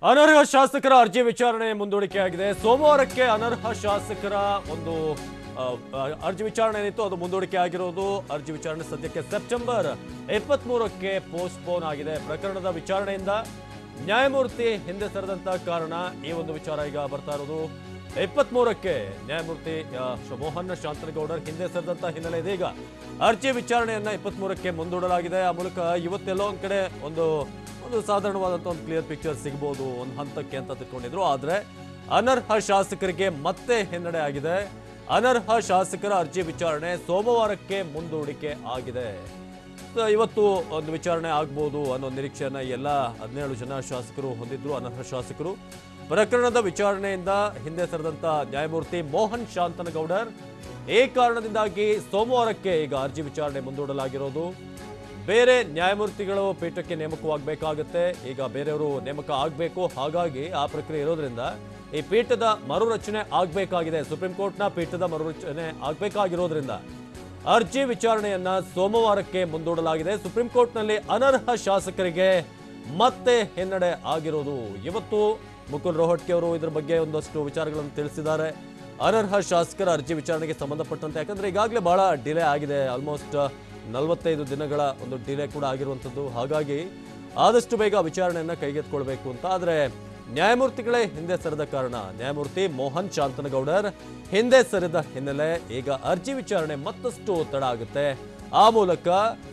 ಅನರ್ಹ ಶಾಸಕರ ಅರ್ಜಿ ವಿಚಾರಣೆ ಮುಂದೂಡಿಕೆಯಾಗಿದೆ ಸೋಮವಾರಕ್ಕೆ ಅನರ್ಹ ಶಾಸಕರ ಒಂದು ಆ, ಆ, ಅರ್ಜಿ ವಿಚಾರಣೆ ಏನಿತ್ತು ಅದು ಮುಂದೂಡಿಕೆ ಆಗಿರೋದು ಅರ್ಜಿ ವಿಚಾರಣೆ ಸದ್ಯಕ್ಕೆ ಸೆಪ್ಟೆಂಬರ್ ಇಪ್ಪತ್ಮೂರಕ್ಕೆ ಪೋಸ್ಟ್ಪೋನ್ ಆಗಿದೆ ಪ್ರಕರಣದ ವಿಚಾರಣೆಯಿಂದ ನ್ಯಾಯಮೂರ್ತಿ ಹಿಂದೆ ಸರಿದಂತ ಕಾರಣ ಈ ಒಂದು ವಿಚಾರ ಈಗ ಬರ್ತಾ ಇರೋದು ಇಪ್ಪತ್ಮೂರಕ್ಕೆ ನ್ಯಾಯಮೂರ್ತಿ ಆ, ಶ- ಮೋಹನ್ ಶಾಂತನಗೌಡರ್ ಹಿಂದೆ ಸರಿದಂತ ಹಿನ್ನೆಲೆ ಇದೀಗ ಅರ್ಜಿ ವಿಚಾರಣೆಯನ್ನ ಇಪ್ಪತ್ಮೂರಕ್ಕೆ ಮುಂದೂಡಲಾಗಿದೆ ಆ ಮೂಲಕ ಇವತ್ತೆಲ್ಲೋ ಒಂದ್ ಕಡೆ ಒಂದು ಒಂದು ಸಾಧಾರಣವಾದಂಥ ಒಂದು ಕ್ಲಿಯರ್ ಪಿಕ್ಚರ್ ಸಿಗ್ಬೋದು ಒಂದು ಹಂತಕ್ಕೆ ಅಂತ ತಿಳ್ಕೊಂಡಿದ್ರು ಆದ್ರೆ ಅನರ್ಹ ಶಾಸಕರಿಗೆ ಮತ್ತೆ ಹಿನ್ನಡೆ ಆಗಿದೆ ಅನರ್ಹ ಶಾಸಕರ ಅರ್ಜಿ ವಿಚಾರಣೆ ಸೋಮವಾರಕ್ಕೆ ಮುಂದೂಡಿಕೆ ಆಗಿದೆ ಸೊ, ಇವತ್ತು ಒಂದು ವಿಚಾರಣೆ ಆಗ್ಬೋದು ಅನ್ನೋ ನಿರೀಕ್ಷೆಯನ್ನ ಎಲ್ಲ ಹದಿನೇಳು ಜನ ಶಾಸಕರು ಹೊಂದಿದ್ರು ಅನರ್ಹ ಶಾಸಕರು ಪ್ರಕರಣದ ವಿಚಾರಣೆಯಿಂದ ಹಿಂದೆ ಸರಿದಂತ ನ್ಯಾಯಮೂರ್ತಿ ಮೋಹನ್ ಶಾಂತನಗೌಡರ್ ಈ ಕಾರಣದಿಂದಾಗಿ ಸೋಮವಾರಕ್ಕೆ ಈಗ ಅರ್ಜಿ ವಿಚಾರಣೆ ಮುಂದೂಡಲಾಗಿರೋದು ಬೇರೆ ನ್ಯಾಯಮೂರ್ತಿಗಳು ಪೀಠಕ್ಕೆ ನೇಮಕವಾಗಬೇಕಾಗುತ್ತೆ ಈಗ ಬೇರೆಯವರು ನೇಮಕ ಆಗಬೇಕು ಹಾಗಾಗಿ ಆ ಪ್ರಕ್ರಿಯೆ ಇರೋದ್ರಿಂದ ಈ ಪೀಠದ ಮರುರಚನೆ ಆಗಬೇಕಾಗಿದೆ ಸುಪ್ರೀಂ ಕೋರ್ಟ್ನ ಪೀಠದ ಮರುರಚನೆ ಆಗಬೇಕಾಗಿರೋದ್ರಿಂದ ಅರ್ಜಿ ವಿಚಾರಣೆಯನ್ನ ಸೋಮವಾರಕ್ಕೆ ಮುಂದೂಡಲಾಗಿದೆ ಸುಪ್ರೀಂ ಕೋರ್ಟ್ನಲ್ಲಿ ಅನರ್ಹ ಶಾಸಕರಿಗೆ ಮತ್ತೆ ಹಿನ್ನಡೆ ಆಗಿರೋದು ಇವತ್ತು ಮುಕುಲ್ ರೋಹಟ್ಗೆ ಅವರು ಇದ್ರ ಬಗ್ಗೆ ಒಂದಷ್ಟು ವಿಚಾರಗಳನ್ನು ತಿಳಿಸಿದ್ದಾರೆ ಅನರ್ಹ ಶಾಸಕರ ಅರ್ಜಿ ವಿಚಾರಣೆಗೆ ಸಂಬಂಧಪಟ್ಟಂತೆ ಯಾಕಂದ್ರೆ ಈಗಾಗಲೇ ಬಹಳ ಡಿಲೇ ಆಗಿದೆ ಆಲ್ಮೋಸ್ಟ್ ನಲವತ್ತೈದು ದಿನಗಳ ಒಂದು ಡಿಲೇ ಕೂಡ ಆಗಿರುವಂಥದ್ದು ಹಾಗಾಗಿ ಆದಷ್ಟು ಬೇಗ ವಿಚಾರಣೆಯನ್ನ ಕೈಗೆತ್ಕೊಳ್ಬೇಕು ಅಂತ ಆದರೆ ನ್ಯಾಯಮೂರ್ತಿಗಳೇ ಹಿಂದೆ ಸರಿದ ಕಾರಣ ನ್ಯಾಯಮೂರ್ತಿ ಮೋಹನ್ ಶಾಂತನಗೌಡರ್ ಹಿಂದೆ ಸರಿದ ಹಿನ್ನೆಲೆ ಈಗ ಅರ್ಜಿ ವಿಚಾರಣೆ ಮತ್ತಷ್ಟು ತಡ ಆಗುತ್ತೆ ಆ ಮೂಲಕ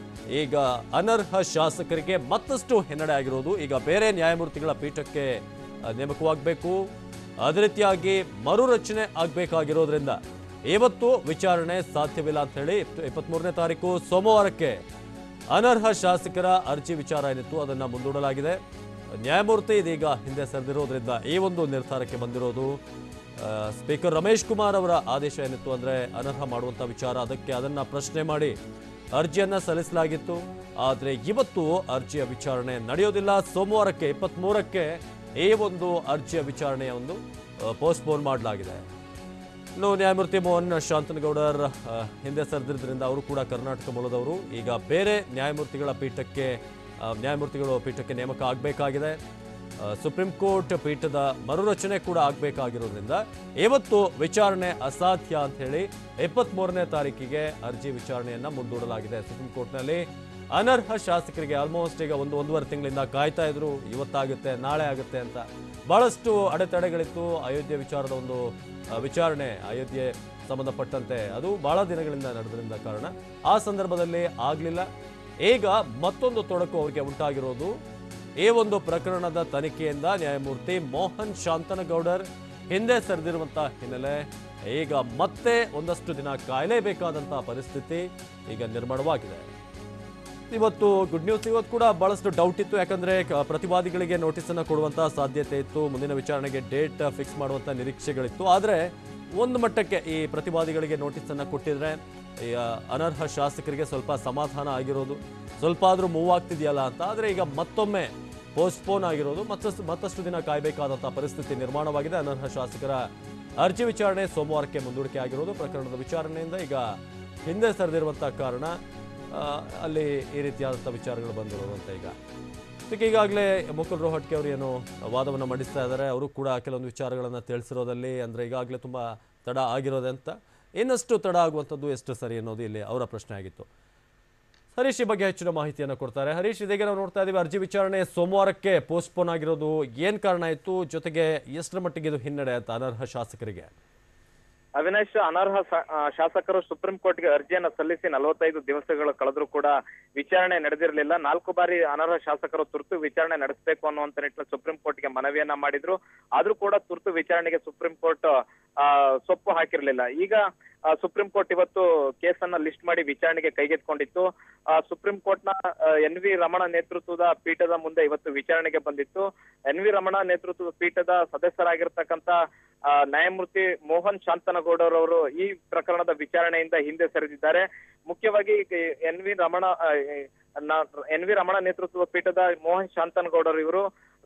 ಈಗ ಅನರ್ಹ ಶಾಸಕರಿಗೆ ಮತ್ತಷ್ಟು ಹಿನ್ನಡೆ ಆಗಿರೋದು ಈಗ ಬೇರೆ ನ್ಯಾಯಮೂರ್ತಿಗಳ ಪೀಠಕ್ಕೆ ಆ, ನೇಮಕವಾಗಬೇಕು ಅದೇ ರೀತಿಯಾಗಿ ಮರುರಚನೆ ಆಗಬೇಕಾಗಿರೋದ್ರಿಂದ ಇವತ್ತು ವಿಚಾರಣೆ ಸಾಧ್ಯವಿಲ್ಲ ಅಂತ ಹೇಳಿ ಇಪ್ಪತ್ಮೂರನೇ ತಾರೀಕು ಸೋಮವಾರಕ್ಕೆ ಅನರ್ಹ ಶಾಸಕರ ಅರ್ಜಿ ವಿಚಾರ ಏನಿತ್ತು ಅದನ್ನ ಮುಂದೂಡಲಾಗಿದೆ ನ್ಯಾಯಮೂರ್ತಿ ಇದೀಗ ಹಿಂದೆ ಸರಿದಿರೋದ್ರಿಂದ ಈ ಒಂದು ನಿರ್ಧಾರಕ್ಕೆ ಬಂದಿರೋದು ಆ, ಸ್ಪೀಕರ್ ರಮೇಶ್ ಕುಮಾರ್ ಅವರ ಆದೇಶ ಏನಿತ್ತು ಅಂದ್ರೆ ಅನರ್ಹ ಮಾಡುವಂತ ವಿಚಾರ ಅದಕ್ಕೆ ಅದನ್ನ ಪ್ರಶ್ನೆ ಮಾಡಿ ಅರ್ಜಿಯನ್ನ ಸಲ್ಲಿಸಲಾಗಿತ್ತು ಆದ್ರೆ ಇವತ್ತು ಅರ್ಜಿಯ ವಿಚಾರಣೆ ನಡೆಯೋದಿಲ್ಲ ಸೋಮವಾರಕ್ಕೆ ಇಪ್ಪತ್ಮೂರಕ್ಕೆ ಈ ಒಂದು ಅರ್ಜಿಯ ವಿಚಾರಣೆಯ ಒಂದು ಪೋಸ್ಟ್ಪೋನ್ ಮಾಡಲಾಗಿದೆ ಇನ್ನು ನ್ಯಾಯಮೂರ್ತಿ ಮೋಹನ್ ಶಾಂತನಗೌಡರ್ ಆ, ಹಿಂದೆ ಸರಿದಿದ್ದರಿಂದ ಅವರು ಕೂಡ ಕರ್ನಾಟಕ ಮೂಲದವರು ಈಗ ಬೇರೆ ನ್ಯಾಯಮೂರ್ತಿಗಳ ಪೀಠಕ್ಕೆ ಆ, ನ್ಯಾಯಮೂರ್ತಿಗಳು ಪೀಠಕ್ಕೆ ನೇಮಕ ಆಗಬೇಕಾಗಿದೆ ಸುಪ್ರೀಂ ಕೋರ್ಟ್ ಪೀಠದ ಮರುರಚನೆ ಕೂಡ ಆಗಬೇಕಾಗಿರೋದ್ರಿಂದ ಇವತ್ತು ವಿಚಾರಣೆ ಅಸಾಧ್ಯ ಅಂತ ಹೇಳಿ ಇಪ್ಪತ್ಮೂರನೇ ತಾರೀಕಿಗೆ ಅರ್ಜಿ ವಿಚಾರಣೆಯನ್ನ ಮುಂದೂಡಲಾಗಿದೆ ಸುಪ್ರೀಂ ಕೋರ್ಟ್ನಲ್ಲಿ ಅನರ್ಹ ಶಾಸಕರಿಗೆ ಆಲ್ಮೋಸ್ಟ್ ಈಗ ಒಂದು ಒಂದೂವರೆ ತಿಂಗಳಿಂದ ಕಾಯ್ತಾ ಇದ್ರು ಇವತ್ತಾಗುತ್ತೆ ನಾಳೆ ಆಗುತ್ತೆ ಅಂತ ಬಹಳಷ್ಟು ಅಡೆತಡೆಗಳಿತ್ತು ಅಯೋಧ್ಯೆ ವಿಚಾರದ ಒಂದು ಆ, ವಿಚಾರಣೆ ಅಯೋಧ್ಯೆ ಸಂಬಂಧಪಟ್ಟಂತೆ ಅದು ಬಹಳ ದಿನಗಳಿಂದ ನಡೆದ್ರಿಂದ ಕಾರಣ ಆ ಸಂದರ್ಭದಲ್ಲಿ ಆಗಲಿಲ್ಲ ಈಗ ಮತ್ತೊಂದು ತೊಡಕು ಅವರಿಗೆ ಉಂಟಾಗಿರೋದು ಈ ಒಂದು ಪ್ರಕರಣದ ತನಿಖೆಯಿಂದ ನ್ಯಾಯಮೂರ್ತಿ ಮೋಹನ್ ಶಾಂತನಗೌಡರ್ ಹಿಂದೆ ಸರಿದಿರುವಂತಹ ಹಿನ್ನೆಲೆ ಈಗ ಮತ್ತೆ ಒಂದಷ್ಟು ದಿನ ಕಾಯಲೇಬೇಕಾದಂತಹ ಪರಿಸ್ಥಿತಿ ಈಗ ನಿರ್ಮಾಣವಾಗಿದೆ ಇವತ್ತು ಗುಡ್ ನ್ಯೂಸ್ ಇವತ್ತು ಕೂಡ ಬಹಳಷ್ಟು ಡೌಟ್ ಇತ್ತು ಯಾಕಂದ್ರೆ ಕ- ಪ್ರತಿವಾದಿಗಳಿಗೆ ನೋಟಿಸ್ ಅನ್ನ ಕೊಡುವಂತಹ ಸಾಧ್ಯತೆ ಇತ್ತು ಮುಂದಿನ ವಿಚಾರಣೆಗೆ ಡೇಟ್ ಫಿಕ್ಸ್ ಮಾಡುವಂತ ನಿರೀಕ್ಷೆಗಳಿತ್ತು ಆದ್ರೆ ಒಂದು ಮಟ್ಟಕ್ಕೆ ಈ ಪ್ರತಿವಾದಿಗಳಿಗೆ ನೋಟಿಸ್ ಅನ್ನ ಕೊಟ್ಟಿದ್ರೆ ಈ ಆ, ಅನರ್ಹ ಶಾಸಕರಿಗೆ ಸ್ವಲ್ಪ ಸಮಾಧಾನ ಆಗಿರೋದು ಸ್ವಲ್ಪ ಆದ್ರೂ ಮೂವ್ ಆಗ್ತಿದೆಯಲ್ಲ ಅಂತ ಆದ್ರೆ ಈಗ ಮತ್ತೊಮ್ಮೆ ಪೋಸ್ಟ್ಪೋನ್ ಆಗಿರೋದು ಮತ್ತಷ್ಟು ಮತ್ತಷ್ಟು ದಿನ ಕಾಯಬೇಕಾದಂತಹ ಪರಿಸ್ಥಿತಿ ನಿರ್ಮಾಣವಾಗಿದೆ ಅನರ್ಹ ಶಾಸಕರ ಅರ್ಜಿ ವಿಚಾರಣೆ ಸೋಮವಾರಕ್ಕೆ ಮುಂದೂಡಿಕೆ ಆಗಿರೋದು ಪ್ರಕರಣದ ವಿಚಾರಣೆಯಿಂದ ಈಗ ಹಿಂದೆ ಸರಿದಿರುವಂತಹ ಕಾರಣ ಆ, ಅಲ್ಲಿ ಈ ರೀತಿಯಾದಂಥ ವಿಚಾರಗಳು ಬಂದಿರೋದು ಅಂತ ಈಗ ಇದಕ್ಕೆ ಈಗಾಗಲೇ ಮುಕುಲ್ ರೋಹಟ್ಗೆ ಅವರು ಏನು ವಾದವನ್ನು ಮಂಡಿಸ್ತಾ ಇದ್ದಾರೆ ಅವರು ಕೂಡ ಕೆಲವೊಂದು ವಿಚಾರಗಳನ್ನು ತಿಳಿಸಿರೋದಲ್ಲಿ ಅಂದರೆ ಈಗಾಗಲೇ ತುಂಬ ತಡ ಆಗಿರೋದೆ ಅಂತ ಇನ್ನಷ್ಟು ತಡ ಆಗುವಂಥದ್ದು ಎಷ್ಟು ಸರಿ ಅನ್ನೋದು ಇಲ್ಲಿ ಅವರ ಪ್ರಶ್ನೆ ಆಗಿತ್ತು ಹರೀಶ್ ಈ ಬಗ್ಗೆ ಹೆಚ್ಚಿನ ಮಾಹಿತಿಯನ್ನು ಕೊಡ್ತಾರೆ ಹರೀಶ್ ಇದೀಗ ನಾವು ನೋಡ್ತಾ ಇದ್ದೀವಿ ಅರ್ಜಿ ವಿಚಾರಣೆ ಸೋಮವಾರಕ್ಕೆ ಪೋಸ್ಟ್ಪೋನ್ ಆಗಿರೋದು ಏನು ಕಾರಣ ಇತ್ತು ಜೊತೆಗೆ ಎಷ್ಟರ ಮಟ್ಟಿಗೆ ಇದು ಹಿನ್ನಡೆ ಅಂತ ಅನರ್ಹ ಶಾಸಕರಿಗೆ ಅವಿನಾಶ್ ಅನರ್ಹ ಸ- ಆ, ಶಾಸಕರು ಸುಪ್ರೀಂ ಕೋರ್ಟ್ಗೆ ಅರ್ಜಿಯನ್ನ ಸಲ್ಲಿಸಿ ನಲವತ್ತೈದು ದಿವಸಗಳು ಕಳೆದ್ರೂ ಕೂಡ ವಿಚಾರಣೆ ನಡೆದಿರಲಿಲ್ಲ ನಾಲ್ಕು ಬಾರಿ ಅನರ್ಹ ಶಾಸಕರು ತುರ್ತು ವಿಚಾರಣೆ ನಡೆಸಬೇಕು ಅನ್ನುವಂತ ನಿಟ್ಟಿನಲ್ಲಿ ಸುಪ್ರೀಂ ಕೋರ್ಟ್ಗೆ ಮನವಿಯನ್ನ ಮಾಡಿದ್ರು ಆದ್ರೂ ಕೂಡ ತುರ್ತು ವಿಚಾರಣೆಗೆ ಸುಪ್ರೀಂ ಕೋರ್ಟ್ ಆ, ಸೊಪ್ಪು ಹಾಕಿರ್ಲಿಲ್ಲ ಈಗ ಆ, ಸುಪ್ರೀಂ ಕೋರ್ಟ್ ಇವತ್ತು ಕೇಸನ್ನ ಲಿಸ್ಟ್ ಮಾಡಿ ವಿಚಾರಣೆಗೆ ಕೈಗೆತ್ಕೊಂಡಿತ್ತು ಆ, ಸುಪ್ರೀಂ ಕೋರ್ಟ್ನ ಎನ್ ವಿ ರಮಣ ನೇತೃತ್ವದ ಪೀಠದ ಮುಂದೆ ಇವತ್ತು ವಿಚಾರಣೆಗೆ ಬಂದಿತ್ತು ಎನ್ ವಿ ರಮಣ ನೇತೃತ್ವದ ಪೀಠದ ಸದಸ್ಯರಾಗಿರ್ತಕ್ಕಂತ ಆ, ನ್ಯಾಯಮೂರ್ತಿ ಮೋಹನ್ ಶಾಂತನಗೌಡರವರು ಈ ಪ್ರಕರಣದ ವಿಚಾರಣೆಯಿಂದ ಹಿಂದೆ ಸರಿದಿದ್ದಾರೆ ಮುಖ್ಯವಾಗಿ N V Ramana N V Ramana ನೇತೃತ್ವದ ಪೀಠದ ಮೋಹನ್ ಶಾಂತನಗೌಡರು ಇವರು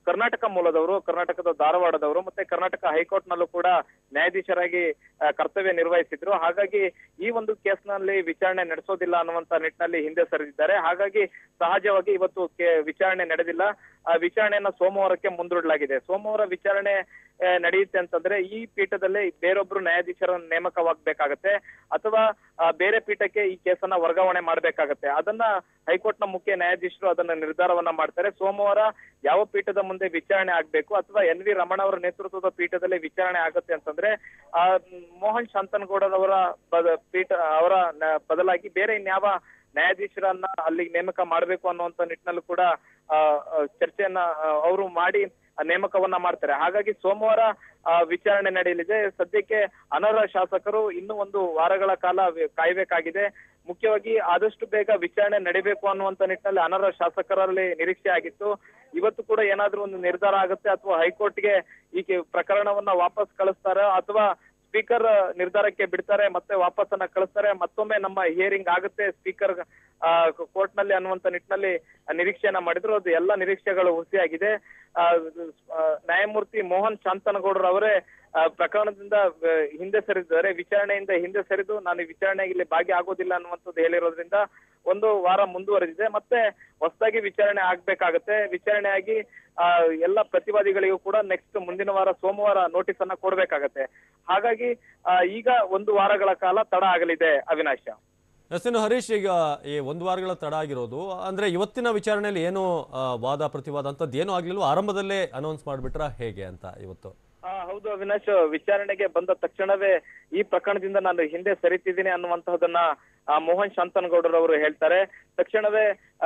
ಕರ್ನಾಟಕ ಮೂಲದವರು ಕರ್ನಾಟಕದ ಧಾರವಾಡದವರು ಮತ್ತೆ ಕರ್ನಾಟಕ ಹೈಕೋರ್ಟ್ ನಲ್ಲೂ ಕೂಡ ನ್ಯಾಯಾಧೀಶರಾಗಿ ಆ, ಕರ್ತವ್ಯ ನಿರ್ವಹಿಸಿದ್ರು ಹಾಗಾಗಿ ಈ ಒಂದು ಕೇಸ್ನಲ್ಲಿ ವಿಚಾರಣೆ ನಡೆಸೋದಿಲ್ಲ ಅನ್ನುವಂತ ನಿಟ್ಟಿನಲ್ಲಿ ಹಿಂದೆ ಸರಿದಿದ್ದಾರೆ ಹಾಗಾಗಿ ಸಹಜವಾಗಿ ಇವತ್ತು ಕೇ- ವಿಚಾರಣೆ ನಡೆದಿಲ್ಲ ಆ ವಿಚಾರಣೆಯನ್ನ ಸೋಮವಾರಕ್ಕೆ ಮುಂದೂಡಲಾಗಿದೆ ಸೋಮವಾರ ವಿಚಾರಣೆ ಆ, ನಡೆಯುತ್ತೆ ಅಂತಂದ್ರೆ ಈ ಪೀಠದಲ್ಲೇ ಬೇರೊಬ್ರು ನ್ಯಾಯಾಧೀಶರ ನೇಮಕವಾಗಬೇಕಾಗತ್ತೆ ಅಥವಾ ಆ, ಬೇರೆ ಪೀಠಕ್ಕೆ ಈ ಕೇಸನ್ನ ವರ್ಗಾವಣೆ ಮಾಡಬೇಕಾಗತ್ತೆ ಅದನ್ನ ಹೈಕೋರ್ಟ್ ನ ಮುಖ್ಯ ನ್ಯಾಯಾಧೀಶರು ಅದನ್ನ ನಿರ್ಧಾರವನ್ನ ಮಾಡ್ತಾರೆ ಸೋಮವಾರ ಯಾವ ಪೀಠದ ಮುಂದೆ ವಿಚಾರಣೆ ಆಗ್ಬೇಕು ಅಥವಾ ಎನ್ ವಿ ರಮಣ ಅವರ ನೇತೃತ್ವದ ಪೀಠದಲ್ಲಿ ವಿಚಾರಣೆ ಆಗುತ್ತೆ ಅಂತಂದ್ರೆ ಆ ಮ್, ಮೋಹನ್ ಶಾಂತನಗೌಡರವರ ಬದ- ಪೀಠ ಅವರ ನ- ಬದಲಾಗಿ ಬೇರೆ ಇನ್ಯಾವ ನ್ಯಾಯಾಧೀಶರನ್ನ ಅಲ್ಲಿಗೆ ನೇಮಕ ಮಾಡಬೇಕು ಅನ್ನುವಂತ ನಿಟ್ಟಿನಲ್ಲೂ ಕೂಡ ಆ, ಆ, ಚರ್ಚೆಯನ್ನ ಅವರು ಮಾಡಿ ಆ ನೇಮಕವನ್ನ ಮಾಡ್ತಾರೆ ಹಾಗಾಗಿ ಸೋಮವಾರ ಆ, ವಿಚಾರಣೆ ನಡೆಯಲಿದೆ ಸದ್ಯಕ್ಕೆ ಅನರ್ಹ ಶಾಸಕರು ಇನ್ನೂ ಒಂದು ವಾರಗಳ ಕಾಲ ವಿ- ಕಾಯ್ಬೇಕಾಗಿದೆ ಮುಖ್ಯವಾಗಿ ಆದಷ್ಟು ಬೇಗ ವಿಚಾರಣೆ ನಡಿಬೇಕು ಅನ್ನುವಂತ ನಿಟ್ಟಿನಲ್ಲಿ ಅನರ್ಹ ಶಾಸಕರಲ್ಲಿ ನಿರೀಕ್ಷೆ ಆಗಿತ್ತು ಇವತ್ತು ಕೂಡ ಏನಾದ್ರೂ ಒಂದು ನಿರ್ಧಾರ ಆಗುತ್ತೆ ಅಥವಾ ಹೈಕೋರ್ಟ್ಗೆ ಈ ಕೆ- ಪ್ರಕರಣವನ್ನ ವಾಪಸ್ ಕಳಿಸ್ತಾರ ಅಥವಾ ಸ್ಪೀಕರ್ ನಿರ್ಧಾರಕ್ಕೆ ಬಿಡ್ತಾರೆ ಮತ್ತೆ ವಾಪಸ್ಸನ್ನ ಕಳಿಸ್ತಾರೆ ಮತ್ತೊಮ್ಮೆ ನಮ್ಮ ಹಿಯರಿಂಗ್ ಆಗುತ್ತೆ ಸ್ಪೀಕರ್ ಕೋರ್ಟ್ ನಲ್ಲಿ ಅನ್ನುವಂತ ನಿಟ್ಟಿನಲ್ಲಿ ನಿರೀಕ್ಷೆಯನ್ನ ಮಾಡಿದ್ರು ಅದು ಎಲ್ಲ ನಿರೀಕ್ಷೆಗಳು ಹುಸಿಯಾಗಿದೆ ಆ, ಆ, ನ್ಯಾಯಮೂರ್ತಿ ಮೋಹನ್ ಶಾಂತನಗೌಡರು ಅವರೇ ಆ, ಪ್ರಕರಣದಿಂದ ಆ, ಹಿಂದೆ ಸರಿದಿದ್ದಾರೆ ವಿಚಾರಣೆಯಿಂದ ಹಿಂದೆ ಸರಿದು ನಾನು ಈ ವಿಚಾರಣೆಗೆ ಇಲ್ಲಿ ಭಾಗಿ ಆಗೋದಿಲ್ಲ ಅನ್ನುವಂಥದ್ದು ಹೇಳಿರೋದ್ರಿಂದ ಒಂದು ವಾರ ಮುಂದುವರೆದಿದೆ ಮತ್ತೆ ಹೊಸದಾಗಿ ವಿಚಾರಣೆ ಆಗ್ಬೇಕಾಗತ್ತೆ ವಿಚಾರಣೆ ಆಗಿ ಆ, ಎಲ್ಲ ಪ್ರತಿವಾದಿಗಳಿಗೂ ಕೂಡ ನೆಕ್ಸ್ಟ್ ಮುಂದಿನ ವಾರ ಸೋಮವಾರ ನೋಟಿಸ್ ಅನ್ನ ಕೊಡ್ಬೇಕಾಗತ್ತೆ ಹಾಗಾಗಿ ಆ, ಈಗ ಒಂದು ವಾರಗಳ ಕಾಲ ತಡ ಆಗಲಿದೆ ಅವಿನಾಶ ಎಸ್ ಇನ್ನು ಹರೀಶ್ ಈಗ ಈ ಒಂದು ವಾರಗಳ ತಡ ಆಗಿರೋದು ಅಂದ್ರೆ ಇವತ್ತಿನ ವಿಚಾರಣೆಯಲ್ಲಿ ಏನು ಆ, ವಾದ ಪ್ರತಿವಾದ ಅಂತದ್ದು ಏನೂ ಆಗ್ಲಿಲ್ವ ಆರಂಭದಲ್ಲೇ ಅನೌನ್ಸ್ ಮಾಡಿಬಿಟ್ರ ಹೇಗೆ ಅಂತ ಇವತ್ತು ಆ, ಹೌದು ಅವಿನಾಶ್ ವಿಚಾರಣೆಗೆ ಬಂದ ತಕ್ಷಣವೇ ಈ ಪ್ರಕರಣದಿಂದ ನಾನು ಹಿಂದೆ ಸರಿತಿದ್ದೀನಿ ಅನ್ನುವಂತಹದನ್ನ ಆ, ಮೋಹನ್ ಶಾಂತನಗೌಡರವರು ಹೇಳ್ತಾರೆ ತಕ್ಷಣವೇ